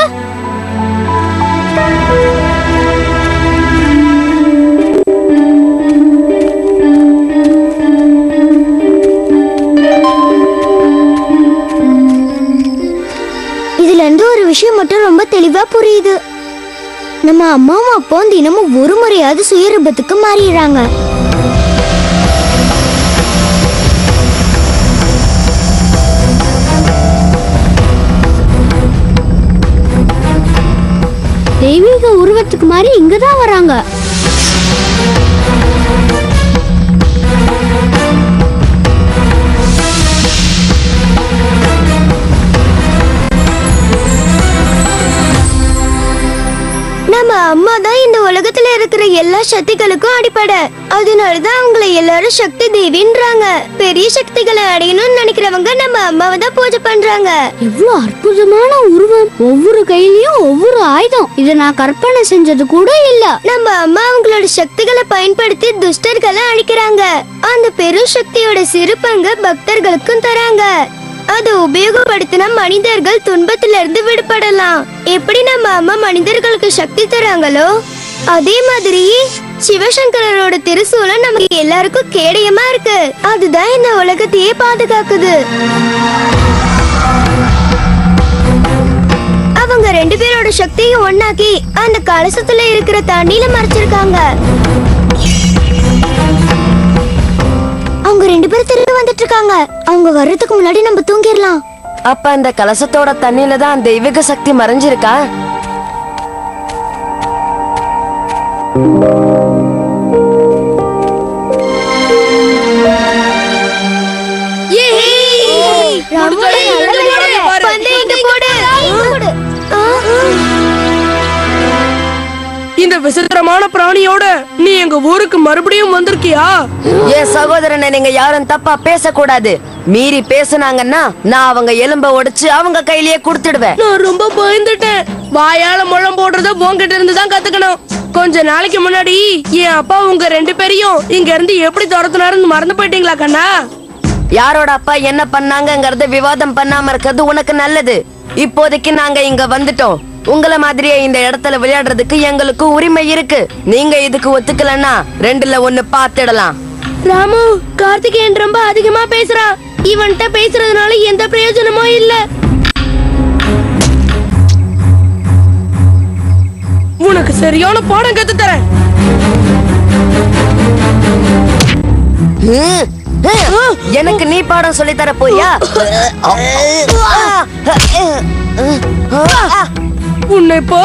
Speaker 1: இதுல இருந்து ஒரு விஷயம் மட்டும் ரொம்ப தெளிவா புரியுது நம்ம அம்மாவும் அப்பாவும் தினமும் ஒரு முறையாவது சுயரூபத்துக்கு மாறிடுறாங்க
Speaker 12: தெய்வீக உருவத்துக்கு மாதிரி இங்க தான் வராங்க
Speaker 1: நம்ம அம்மா தான் இந்த உலகத்துல இருக்கிற எல்லா சக்திகளுக்கும் அடிப்படை அதனாலதான் அவங்கள எல்லாரும் சக்தி தேவின்றாங்க பெரிய சக்திகளை அடையணும்னு நினைக்கிறவங்க நம்ம அம்மாவை தான் பூஜை பண்றாங்க
Speaker 12: எவ்வளவு அற்புதமான உருவம் ஒவ்வொரு கையிலயும் ஒவ்வொரு ஆயுதம் இத நான் கற்பனை செஞ்சது கூட இல்ல
Speaker 1: நம்ம அம்மா அவங்களோட சக்திகளை பயன்படுத்தி துஷ்டர்களை அழிக்கிறாங்க அந்த பெரும் சக்தியோட சிறு பங்கு பக்தர்களுக்கும் தராங்க அதை உபயோகப்படுத்தினா மனிதர்கள் துன்பத்துல இருந்து விடுபடலாம் எப்படி நம்ம அம்மா மனிதர்களுக்கு சக்தி தராங்களோ அதே மாதிரி சிவசங்கரரோட திருசூலம் நமக்கு எல்லாருக்கும் கேடயமா இருக்கு அதுதான் இந்த உலகத்தையே பாதுகாக்குது அவங்க ரெண்டு பேரோட சக்தியும் ஒண்ணாக்கி அந்த கலசத்துல இருக்கிற தண்ணியில மறைச்சிருக்காங்க அவங்க ரெண்டு பேரும் திரும்பி வந்துட்டு இருக்காங்க அவங்க வர்றதுக்கு முன்னாடி நம்ம தூங்கிடலாம்
Speaker 5: அப்ப அந்த கலசத்தோட தண்ணியில தான் தெய்வீக சக்தி மறைஞ்சிருக்கா
Speaker 1: பந்தயத்தை போடு. ஆ,
Speaker 7: இந்த விசித்திரமான பிராணியோட நீ எங்க ஊருக்கு மறுபடியும் வந்திருக்கியா
Speaker 5: என் சகோதரனை நீங்க யாரும் தப்பா பேசக்கூடாது மீறி பேசுனாங்கன்னா நான் அவங்க எலும்ப ஒடிச்சு அவங்க கையிலேயே கொடுத்துடுவேன்
Speaker 7: நான் ரொம்ப பயந்துட்டேன் வாயால முழம் போடுறத உன்கிட்ட இருந்து தான் கத்துக்கணும் கொஞ்ச நாளைக்கு முன்னாடி என் அப்பா உங்க ரெண்டு பேரையும் இங்க இருந்து எப்படி துரத்துனாருன்னு மறந்து போயிட்டீங்களா கண்ணா
Speaker 5: யாரோட அப்பா என்ன பண்ணாங்கங்கறத விவாதம் பண்ணாம இருக்கிறது உனக்கு நல்லது இப்போதைக்கு நாங்க இங்க வந்துட்டோம் உங்கள மாதிரியே இந்த இடத்துல விளையாடுறதுக்கு எங்களுக்கு உரிமை இருக்கு நீங்க இதுக்கு ஒத்துக்கலன்னா ரெண்டுல ஒண்ணு பாத்துடலாம்
Speaker 7: ராமு கார்த்திகேயன் ரொம்ப அதிகமா பேசுறான் இவன்கிட்ட பேசுறதுனால எந்த பிரயோஜனமும் இல்ல உனக்கு சரியான பாடம் கத்து தரேன்
Speaker 5: ஹம், ஹம், எனக்கு நீ பாடம் சொல்லி தர போறியா
Speaker 7: உன்னை இப்போ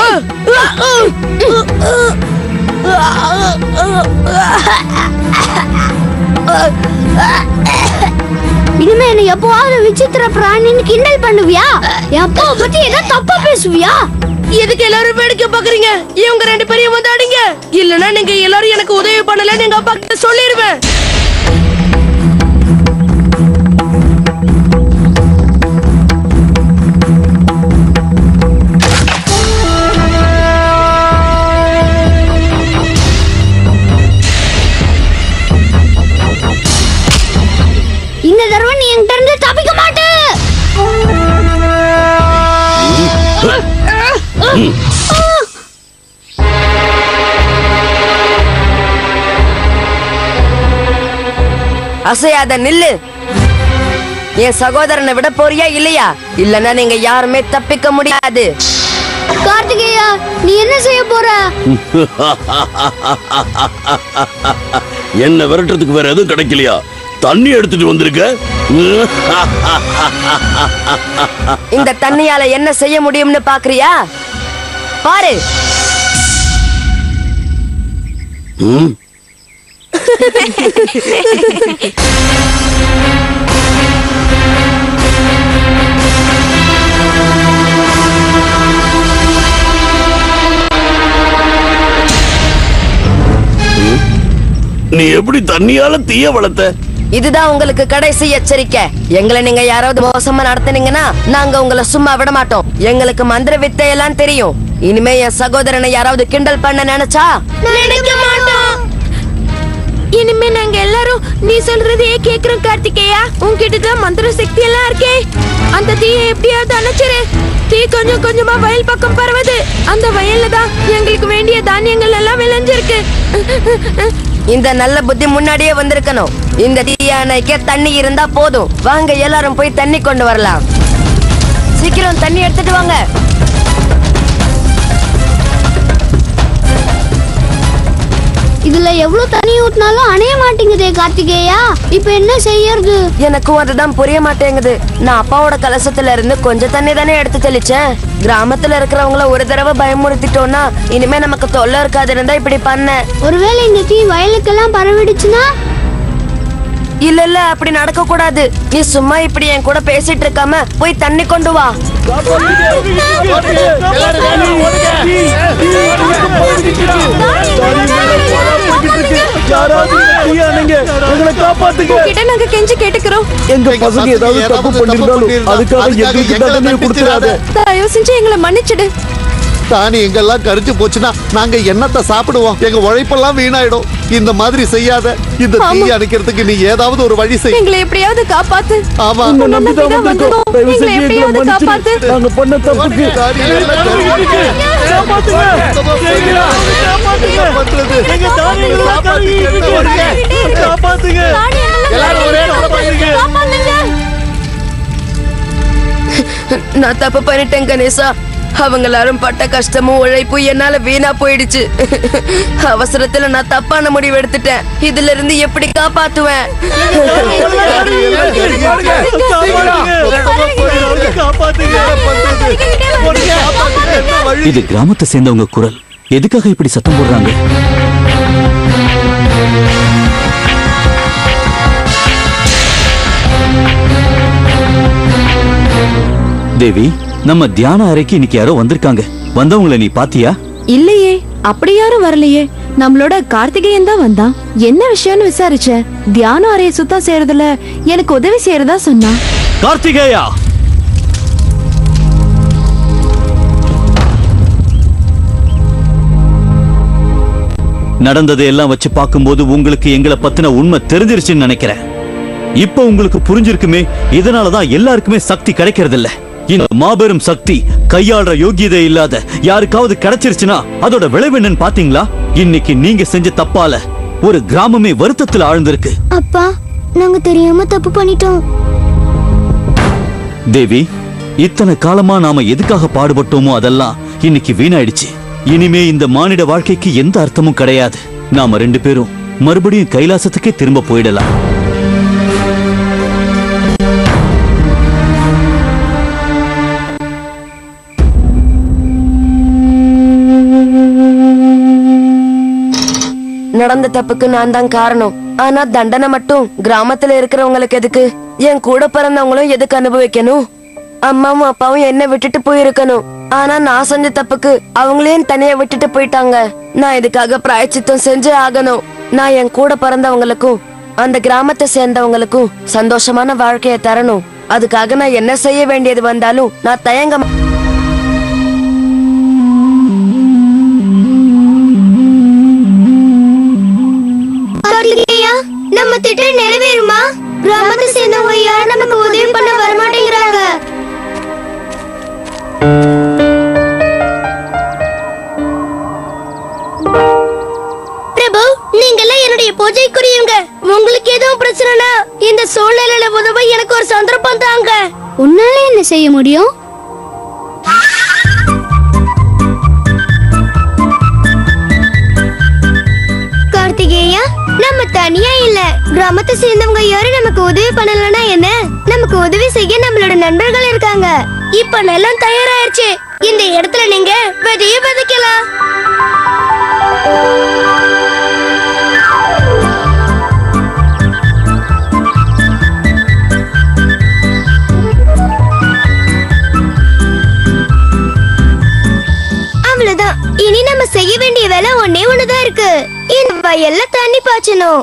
Speaker 12: இனிமே என்ன எப்பவாவது விசித்திர பிராணின்னு கிண்டல் பண்ணுவியா என் அப்பாவை பத்தி ஏதோ தப்பா பேசுவியா
Speaker 7: எதுக்கு எல்லாரும் வேடிக்கை பாக்குறீங்க இவங்க ரெண்டு பேரையும் வந்து அடிங்க இல்லனா நீங்க எல்லாரும் எனக்கு உதவி பண்ணல எங்க அப்பா கிட்ட சொல்லிடுவேன்
Speaker 12: இந்த தடவை நீ என்கிட்ட இருந்து தப்பிக்க மாட்டே
Speaker 5: அசையாத நில்லு என் சகோதரனை விட போறியா இல்லையா இல்லனா நீங்க யாருமே தப்பிக்க முடியாது
Speaker 12: கார்த்திகேயா நீ என்ன செய்ய போற
Speaker 8: என்ன விரட்டுறதுக்கு வேற எதுவும் கிடைக்கலையா தண்ணி எடுத்துட்டு வந்திருக்க
Speaker 5: இந்த தண்ணியால என்ன செய்ய முடியும்னு பாக்குறியா பாரு
Speaker 8: ம், நீ எப்படி தண்ணியால தீய வளர்த்த
Speaker 5: இதுதான் உங்களுக்கு கடைசி எச்சரிக்கை எங்களை நீங்க யாராவது மோசமா நடத்துனீங்கன்னா நாங்க உங்களை சும்மா விட மாட்டோம் எங்களுக்கு மந்திர வித்தை எல்லாம் தெரியும் இனிமே என் சகோதரனை யாராவது கிண்டல் பண்ண நினைச்சா
Speaker 7: நினைக்க மாட்டோம்
Speaker 6: இனிமே நாங்க எல்லாரும் நீ சொல்றதையே கேக்குறோம் கார்த்திகேயா உன்கிட்ட தான் மந்திர சக்தி எல்லாம் இருக்கே அந்த தீயை எப்படியாவது அணைச்சிரு தீ கொஞ்சம் கொஞ்சமா வயல் பக்கம் பரவுது அந்த வயல்ல தான் எங்களுக்கு வேண்டிய தானியங்கள் எல்லாம் விளைஞ்சிருக்கு
Speaker 5: இந்த நல்ல புத்தி முன்னாடியே வந்திருக்கணும் இந்த தீய அணைக்க தண்ணி இருந்தா போதும் வாங்க எல்லாரும் போய் தண்ணி கொண்டு வரலாம் சீக்கிரம் தண்ணி எடுத்துட்டு வாங்க
Speaker 12: இதுல எவ்வளவு தண்ணி ஊத்தினாலும் அணைய மாட்டேங்குதே கார்த்திகேயா இப்ப என்ன செய்யறது
Speaker 5: எனக்கும் அதுதான் புரிய மாட்டேங்குது நான் அப்பாவோட கலசத்துல இருந்து கொஞ்சம் தண்ணி தானே எடுத்து தெளிச்சேன் கிராமத்துல இருக்கிறவங்கள ஒரு தடவை பயமுறுத்திட்டோம்னா இனிமே நமக்கு தொல்லை இருக்காது இருந்தா இப்படி பண்ண
Speaker 12: ஒருவேளை இந்த தீ வயலுக்கெல்லாம் பரவிடுச்சுன்னா
Speaker 5: இல்ல இல்ல அப்படி நடக்க கூடாது நீ சும்மா இப்படி என் கூட பேசிட்டு இருக்காம போய் தண்ணி கொண்டு வா
Speaker 6: உன்கிட்ட நாங்க கெஞ்சி கேட்டுக்கிறோம்
Speaker 11: எங்க பசங்க ஏதாவது தப்பு பண்ணிருந்தாலும் அதுக்காக எங்களுக்கு தண்டனை கொடுத்துறாத
Speaker 6: தயவு செஞ்சு எங்களை மன்னிச்சிடு
Speaker 2: தானியங்கள்லாம் கரிஞ்சு போச்சுன்னா நாங்க என்னத்தை சாப்பிடுவோம் எங்க உழைப்பெல்லாம் வீணாயிடும் இந்த மாதிரி செய்யாத இந்த தீ அணைக்கிறதுக்கு நீ ஏதாவது ஒரு வழி செய்
Speaker 6: எங்களை எப்படியாவது காப்பாத்து
Speaker 2: ஆமா
Speaker 11: உன்னை நம்பிதான்
Speaker 6: நம்பிதான்
Speaker 11: வந்திருக்கோம்
Speaker 6: வந்தோம்.
Speaker 11: தயவு
Speaker 6: எங்களை
Speaker 11: செஞ்சு எங்களை
Speaker 6: எப்படியாவது காப்பாத்து.
Speaker 11: மன்னிச்சிடு நாங்க பண்ண தப்புக்கு
Speaker 2: தானியங்கள்லாம் கரிஞ்சு
Speaker 11: காப்பாத்துங்க காப்பாத்துங்க
Speaker 2: எல்லாரும் ஒரே காப்பாத்துங்க
Speaker 5: நான் தப்பு பண்ணிட்டேன் கணேசா அவங்க எல்லாரும் பட்ட கஷ்டமும் உழைப்பும் என்னால வீணா போயிடுச்சு அவசரத்துல நான் தப்பான முடிவு எடுத்துட்டேன் இதுல இருந்து எப்படி காப்பாத்துவேன்
Speaker 4: இது கிராமத்தை சேர்ந்தவங்க குரல் எதுக்காக இப்படி சத்தம் போடுறாங்க தேவி நம்ம தியான அறைக்கு இன்னைக்கு யாரோ வந்திருக்காங்க வந்தவங்கள நீ பாத்தியா
Speaker 6: இல்லையே அப்படி யாரும் வரலையே நம்மளோட கார்த்திகேயன் தான் வந்தான் என்ன விஷயம்னு விசாரிச்சேன் தியானம் அறையை சுத்தம் செய்யறதுல எனக்கு உதவி செய்யறதா சொன்னான்
Speaker 4: கார்த்திகேயா நடந்ததை எல்லாம் வச்சு பார்க்கும்போது உங்களுக்கு எங்களை பத்தின உண்மை தெரிஞ்சிருச்சுன்னு நினைக்கிறேன் இப்ப உங்களுக்கு புரிஞ்சிருக்குமே இதனாலதான் எல்லாருக்குமே சக்தி கிடைக்கிறது இல்ல இந்த மாபெரும் சக்தி கையாளுற யோகியதை இல்லாத யாருக்காவது கிடைச்சிருச்சுன்னா அதோட விளைவு என்னன்னு பாத்தீங்களா இன்னைக்கு நீங்க செஞ்ச தப்பால ஒரு கிராமமே வருத்தத்துல ஆழ்ந்திருக்கு
Speaker 1: அப்பா நாங்க தெரியாம தப்பு பண்ணிட்டோம்
Speaker 4: தேவி இத்தனை காலமா நாம எதுக்காக பாடுபட்டோமோ அதெல்லாம் இன்னைக்கு வீணாயிடுச்சு இனிமே இந்த மானிட வாழ்க்கைக்கு எந்த அர்த்தமும் கிடையாது நாம ரெண்டு பேரும் மறுபடியும் கைலாசத்துக்கே திரும்ப போயிடலாம்
Speaker 5: நடந்த தப்புக்கு நான் தான் காரணம் ஆனா தண்டனை மட்டும் கிராமத்துல இருக்கிறவங்களுக்கு எதுக்கு என் கூட பிறந்தவங்களும் எதுக்கு அனுபவிக்கணும் அம்மாவும் அப்பாவும் என்ன விட்டுட்டு போயிருக்கணும் ஆனா நான் செஞ்ச தப்புக்கு அவங்களையும் தனியா விட்டுட்டு போயிட்டாங்க நான் இதுக்காக பிராயச்சித்தம் செஞ்சே ஆகணும் நான் என் கூட பிறந்தவங்களுக்கும் அந்த கிராமத்தை சேர்ந்தவங்களுக்கும் சந்தோஷமான வாழ்க்கைய தரணும் அதுக்காக நான் என்ன செய்ய வேண்டியது வந்தாலும் நான் தயங்க மா-
Speaker 1: கார்த்திகேயா நம்ம திட்டம் நிறைவேறுமா கிராமத்தை சேர்ந்தவங்க யாரும் நமக்கு உதவி பண்ண வரமாட்டேங்கிறாங்க பிரபு நீங்க எல்லாம் என்னுடைய பூஜைக்குரியவங்க உங்களுக்கு எதுவும் பிரச்சனைனா இந்த சூழ்நிலையில உதவ எனக்கு ஒரு சந்தர்ப்பம் தாங்க
Speaker 12: உன்னால என்ன செய்ய முடியும்
Speaker 1: கார்த்திகேயா நம்ம தனியா இல்ல கிராமத்தை சேர்ந்தவங்க யாரும் நமக்கு உதவி பண்ணலனா என்ன நமக்கு உதவி செய்ய நம்மளோட நண்பர்கள் இருக்காங்க இப்ப நிலம் தயாராயிருச்சு இந்த இடத்துல நீங்க விதைய விதைக்கலாம் அவ்வளவுதான் இனி நம்ம செய்ய வேண்டிய வேலை ஒன்னே ஒண்ணுதான் இருக்கு இந்த வயல்ல தண்ணி பாய்ச்சணும்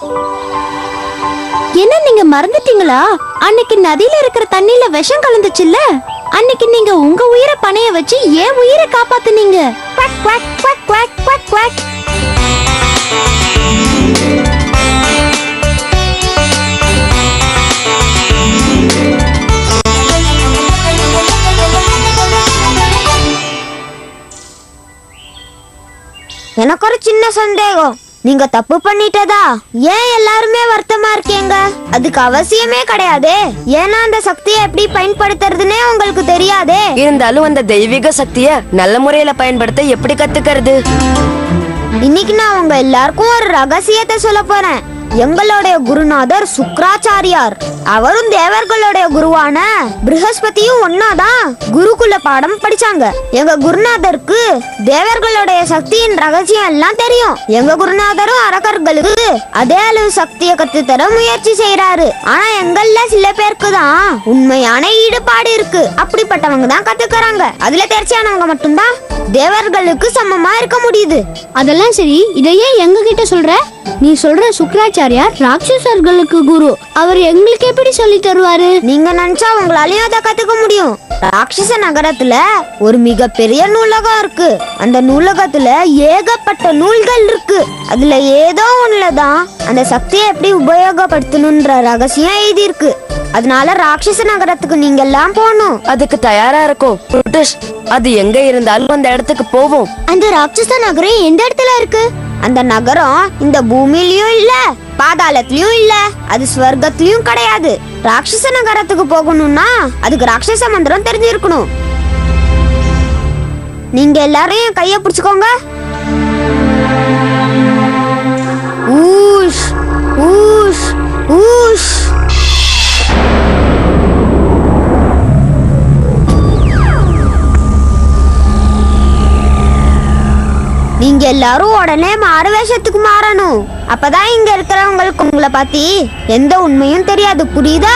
Speaker 12: என்ன நீங்க மறந்துட்டீங்களா அன்னைக்கு நதியில இருக்கிற தண்ணியில விஷம் கலந்துச்சுல்ல அன்னைக்கு நீங்க உங்க உயிரை பணைய வச்சு ஏன் உயிரை காப்பாத்துனீங்க quack, quack, quack, quack, quack, quack.
Speaker 9: எனக்கு ஒரு சின்ன சந்தேகம் நீங்க தப்பு பண்ணிட்டதா ஏன் எல்லாருமே வருத்தமா இருக்கீங்க அதுக்கு அவசியமே கிடையாதே ஏன்னா அந்த சக்தியை எப்படி பயன்படுத்துறதுன்னே உங்களுக்கு தெரியாதே
Speaker 5: இருந்தாலும் அந்த தெய்வீக சக்திய நல்ல முறையில பயன்படுத்த எப்படி கத்துக்கிறது
Speaker 9: இன்னைக்கு நான் உங்க எல்லாருக்கும் ஒரு ரகசியத்தை சொல்ல போறேன் எங்களுடைய குருநாதர் சுக்ராச்சாரியார் அவரும் தேவர்களுடைய குருவான ப்ரஹஸ்பதியும் ஒன்னாதான் குருகுல பாடம் படிச்சாங்க எங்க குருநாதருக்கு தேவர்களுடைய சக்தியின் ரகசியம் எல்லாம் தெரியும் எங்க குருநாதரும் அரக்கர்களுக்கு அதே அளவு சக்தியை கத்து தர முயற்சி செய்யறாரு ஆனா எங்கள்ல சில பேருக்கு தான் உண்மையான ஈடுபாடு இருக்கு அப்படிப்பட்டவங்க தான் கத்துக்கறாங்க அதுல தேர்ச்சியானவங்க மட்டும்தான் தேவர்களுக்கு சமமா இருக்க முடியுது
Speaker 12: அதெல்லாம் சரி இதையே எங்க கிட்ட சொல்ற நீ சொல்ற சுக்ராச்சாரியார் ராட்சசர்களுக்கு குரு அவர் எங்களுக்கு எப்படி சொல்லி தருவாரு
Speaker 9: நீங்க நினைச்சா உங்களாலயும் அதை கத்துக்க முடியும் ராட்சச நகரத்துல ஒரு மிகப்பெரிய நூலகம் இருக்கு அந்த நூலகத்துல ஏகப்பட்ட நூல்கள் இருக்கு அதுல ஏதோ ஒண்ணுலதான் அந்த சக்தியை எப்படி உபயோகப்படுத்தணும்ன்ற ரகசியம் எழுதி இருக்கு அதனால ராட்சச நகரத்துக்கு நீங்க எல்லாம் போகணும்
Speaker 5: அதுக்கு தயாரா இருக்கும் புருட்டுஷ், அது எங்க இருந்தாலும் அந்த இடத்துக்கு போவோம்
Speaker 9: அந்த ராட்சச நகரம் எந்த இடத்துல இருக்கு அந்த நகரம் இந்த பூமியிலயும் இல்ல பாதாளத்திலயும் இல்ல அது ஸ்வர்க்கத்திலயும் கிடையாது ராட்சச நகரத்துக்கு போகணும்னா அதுக்கு ராட்சச மந்திரம் தெரிஞ்சிருக்கணும் நீங்க எல்லாரும் என் கைய பிடிச்சுக்கோங்க ஊஷ் ஊஷ் ஊஷ் நீங்க எல்லாரும் உடனே மாறு வேஷத்துக்கு மாறணும் அப்பதான் இங்க இருக்கிறவங்களுக்கு உங்களை பத்தி எந்த உண்மையும் தெரியாது புரியுதா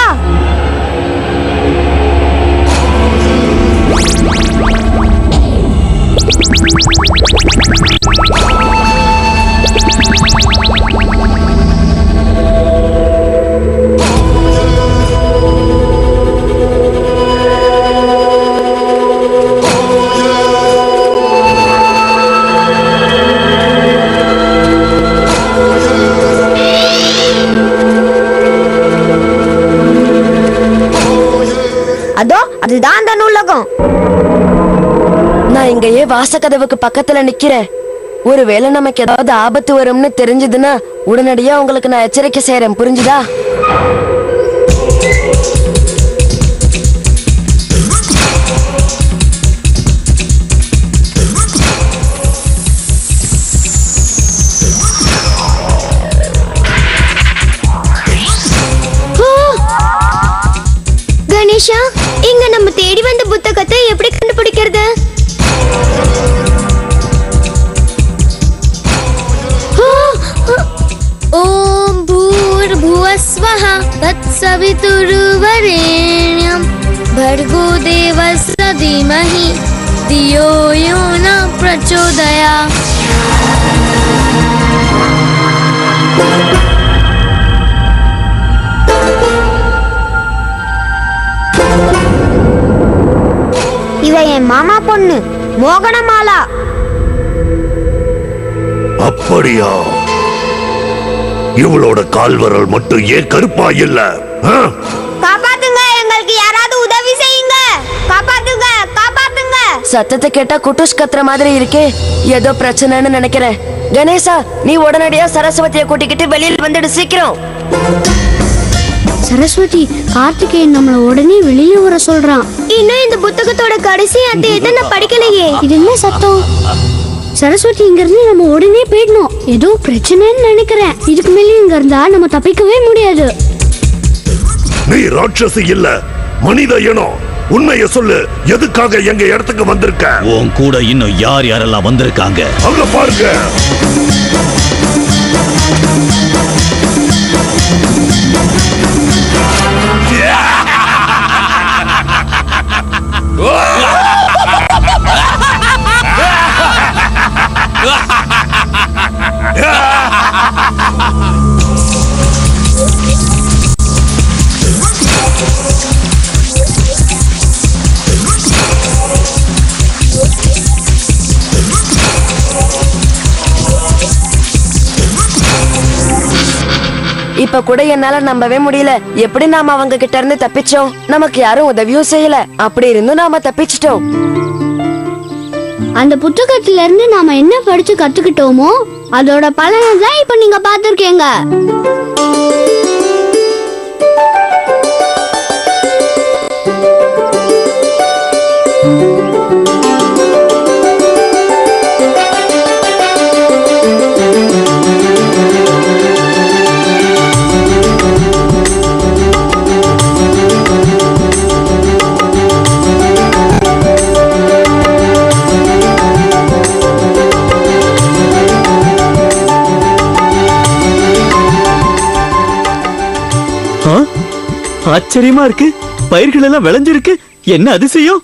Speaker 9: அதோ அதுதான் அந்த நூலகம்
Speaker 5: நான் இங்கேயே வாசக்கதவுக்கு பக்கத்துல நிக்கிறேன் ஒருவேளை நமக்கு ஏதாவது ஆபத்து வரும்னு தெரிஞ்சதுன்னா உடனடியா உங்களுக்கு நான் எச்சரிக்கை செய்யறேன் புரிஞ்சுதா
Speaker 1: கணேஷா இங்க நம்ம தேடி வந்த புத்தகத்தை எப்படி கண்டுபிடிக்கிறது
Speaker 13: ॐ भूर्भुवस्वः तत्सवितुर्वरेण्यं भर्गो देवस्य धीमहि धियो यो न प्रचोदया
Speaker 9: இவ என் மாமா பொண்ணு மோகனமாலா
Speaker 2: அப்படியா இவளோட கால்வரல் மட்டும் ஏன் கருப்பா இல்ல ஆ?
Speaker 9: காப்பாத்துங்க எங்களுக்கு யாராவது உதவி செய்யுங்க காப்பாத்துங்க காப்பாத்துங்க
Speaker 5: சத்தத்தை கேட்டா குட்டுஷ் கத்துற மாதிரி இருக்கே ஏதோ பிரச்சனைன்னு நினைக்கிறேன் கணேசா நீ உடனடியா சரஸ்வதியை கூட்டிக்கிட்டு வெளியில வந்துடு சீக்கிரம்
Speaker 12: சரஸ்வதி கார்த்திகேயன் நம்மள உடனே வெளியில வர சொல்றான்
Speaker 1: இன்னும் இந்த புத்தகத்தோட கடைசி அத்தியத்தை நான் படிக்கலையே
Speaker 12: இது என்ன சத்தம் சரஸ்வதி இங்க இருந்து நம்ம உடனே போயிடணும் ஏதோ பிரச்சனைன்னு நினைக்கிறேன் இதுக்கு மேலே இங்க இருந்தா நம்ம தப்பிக்கவே முடியாது
Speaker 2: நீ ராட்சசி இல்ல மனித இனம் உண்மைய சொல்லு எதுக்காக எங்க இடத்துக்கு வந்திருக்க
Speaker 14: உன் கூட இன்னும் யார் யாரெல்லாம் வந்திருக்காங்க
Speaker 2: அங்க பாருங்க
Speaker 5: இப்ப கூட என்னால நம்பவே முடியல எப்படி நாம அவங்க கிட்ட இருந்து தப்பிச்சோம் நமக்கு யாரும் உதவியும் செய்யல அப்படி இருந்தும் நாம தப்பிச்சிட்டோம்
Speaker 12: அந்த புத்தகத்துல இருந்து நாம என்ன படிச்சு கத்துக்கிட்டோமோ அதோட பலனை தான் இப்ப நீங்க பாத்திருக்கீங்க
Speaker 4: ஆ? ஆச்சரியமா இருக்கு பயிர்கள் எல்லாம் விளைஞ்சிருக்கு என்ன அதிசயம்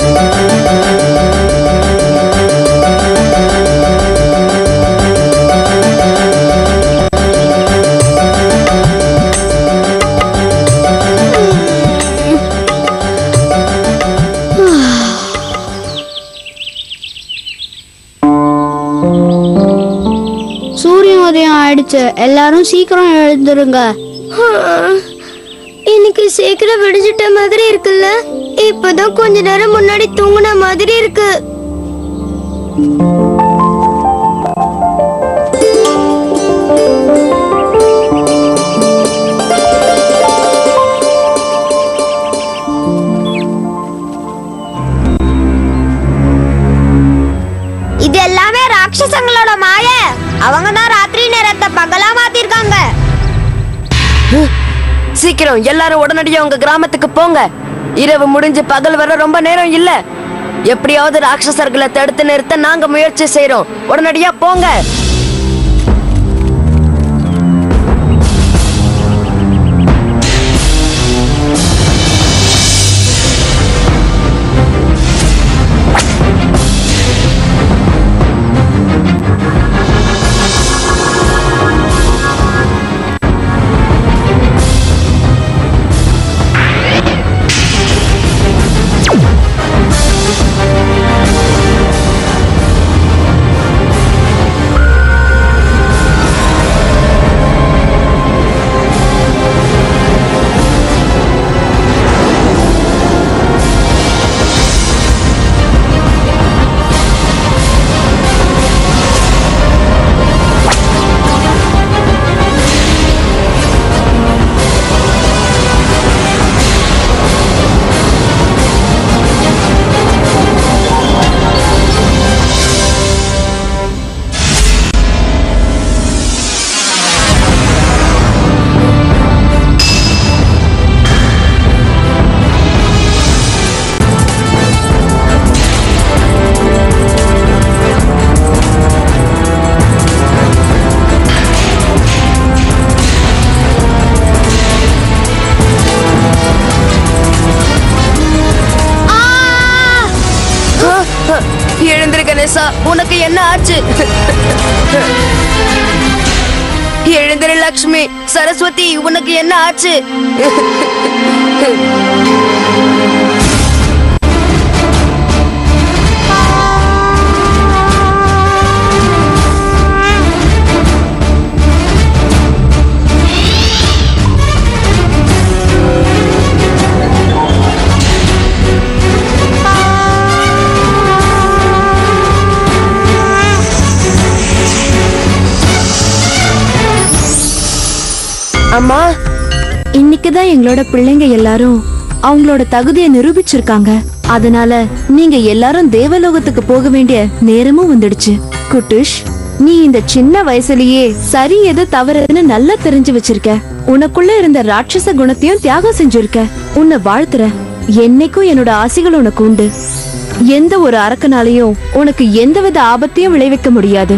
Speaker 12: சூரிய உதயம் ஆயிடுச்சு எல்லாரும் சீக்கிரம் எழுந்துருங்க
Speaker 1: இன்னைக்கு சீக்கிரம் விடிஞ்சிட்ட மாதிரி இருக்குல்ல இப்பதான் கொஞ்ச நேரம் முன்னாடி தூங்குன மாதிரி இருக்கு
Speaker 9: இது எல்லாமே ராட்சசங்களோட மாய அவங்க தான் ராத்திரி நேரத்தை பகலா மாத்திருக்காங்க
Speaker 5: சீக்கிரம் எல்லாரும் உடனடியா உங்க கிராமத்துக்கு போங்க இரவு முடிஞ்சு பகல் வர ரொம்ப நேரம் இல்ல எப்படியாவது ராட்சசர்களை தடுத்து நிறுத்த நாங்க முயற்சி செய்றோம் உடனடியா போங்க எழுந்திரு கணேசா உனக்கு என்ன ஆச்சு எழுந்திரு லக்ஷ்மி சரஸ்வதி உனக்கு என்ன ஆச்சு
Speaker 6: அம்மா இன்னைக்கு தான் எங்களோட பிள்ளைங்க எல்லாரும் அவங்களோட தகுதியை நிரூபிச்சிருக்காங்க அதனால நீங்க எல்லாரும் தேவலோகத்துக்கு போக வேண்டிய நேரமும் வந்துடுச்சு குட்டுஷ் நீ இந்த சின்ன வயசுலயே சரி எது தவறுன்னு நல்லா தெரிஞ்சு வச்சிருக்க உனக்குள்ள இருந்த ராட்சச குணத்தையும் தியாகம் செஞ்சிருக்க உன்னை வாழ்த்துற என்னைக்கும் என்னோட ஆசைகள் உனக்கு உண்டு எந்த ஒரு அரக்கனாலையும் உனக்கு எந்தவித ஆபத்தையும் விளைவிக்க முடியாது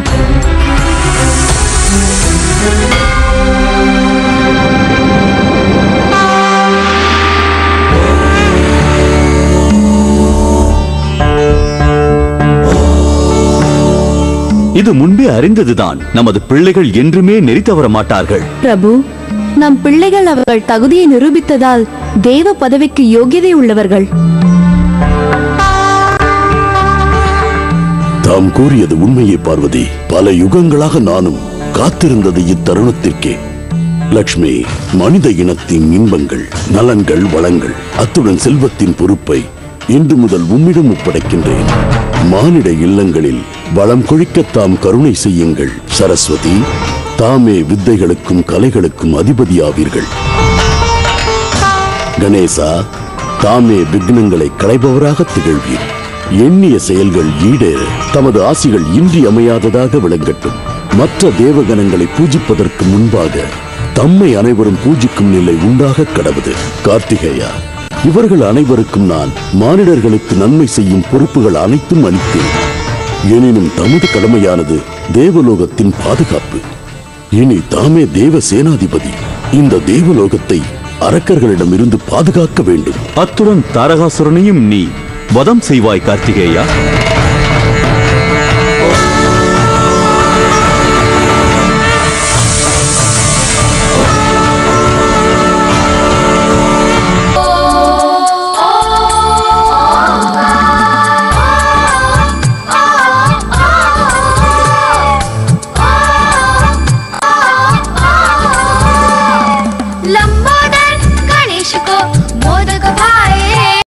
Speaker 4: இது முன்பே அறிந்ததுதான் நமது பிள்ளைகள் என்றுமே நெறி தவற மாட்டார்கள்
Speaker 6: பிரபு நம் பிள்ளைகள் அவர்கள் தகுதியை நிரூபித்ததால் தேவ பதவிக்கு யோகியதை உள்ளவர்கள்
Speaker 8: தாம் கூறியது உண்மையே பார்வதி பல யுகங்களாக நானும் காத்திருந்தது இத்தருணத்திற்கே லக்ஷ்மி மனித இனத்தின் இன்பங்கள் நலன்கள் வளங்கள் அத்துடன் செல்வத்தின் பொறுப்பை இன்று முதல் உம்மிடம் ஒப்படைக்கின்றேன் மானிட இல்லங்களில் வளம் கொழிக்க தாம் கருணை செய்யுங்கள் சரஸ்வதி தாமே வித்தைகளுக்கும் கலைகளுக்கும் அதிபதியாவீர்கள் கணேசா தாமே விக்னங்களை களைபவராக திகழ்வீர் எண்ணிய செயல்கள் ஈடேற தமது ஆசிகள் இன்றியமையாததாக விளங்கட்டும் மற்ற தேவகணங்களை பூஜிப்பதற்கு முன்பாக தம்மை அனைவரும் பூஜிக்கும் நிலை உண்டாக கடவுது கார்த்திகேயா இவர்கள் அனைவருக்கும் நான் மானிடர்களுக்கு நன்மை செய்யும் பொறுப்புகள் அனைத்தும் அளித்தேன் எனினும் தமது கடமையானது தேவலோகத்தின் பாதுகாப்பு இனி தாமே தேவ சேனாதிபதி இந்த தேவலோகத்தை அரக்கர்களிடமிருந்து பாதுகாக்க வேண்டும்
Speaker 4: அத்துடன் தாரகாசுரனையும் நீ வதம் செய்வாய் கார்த்திகேயா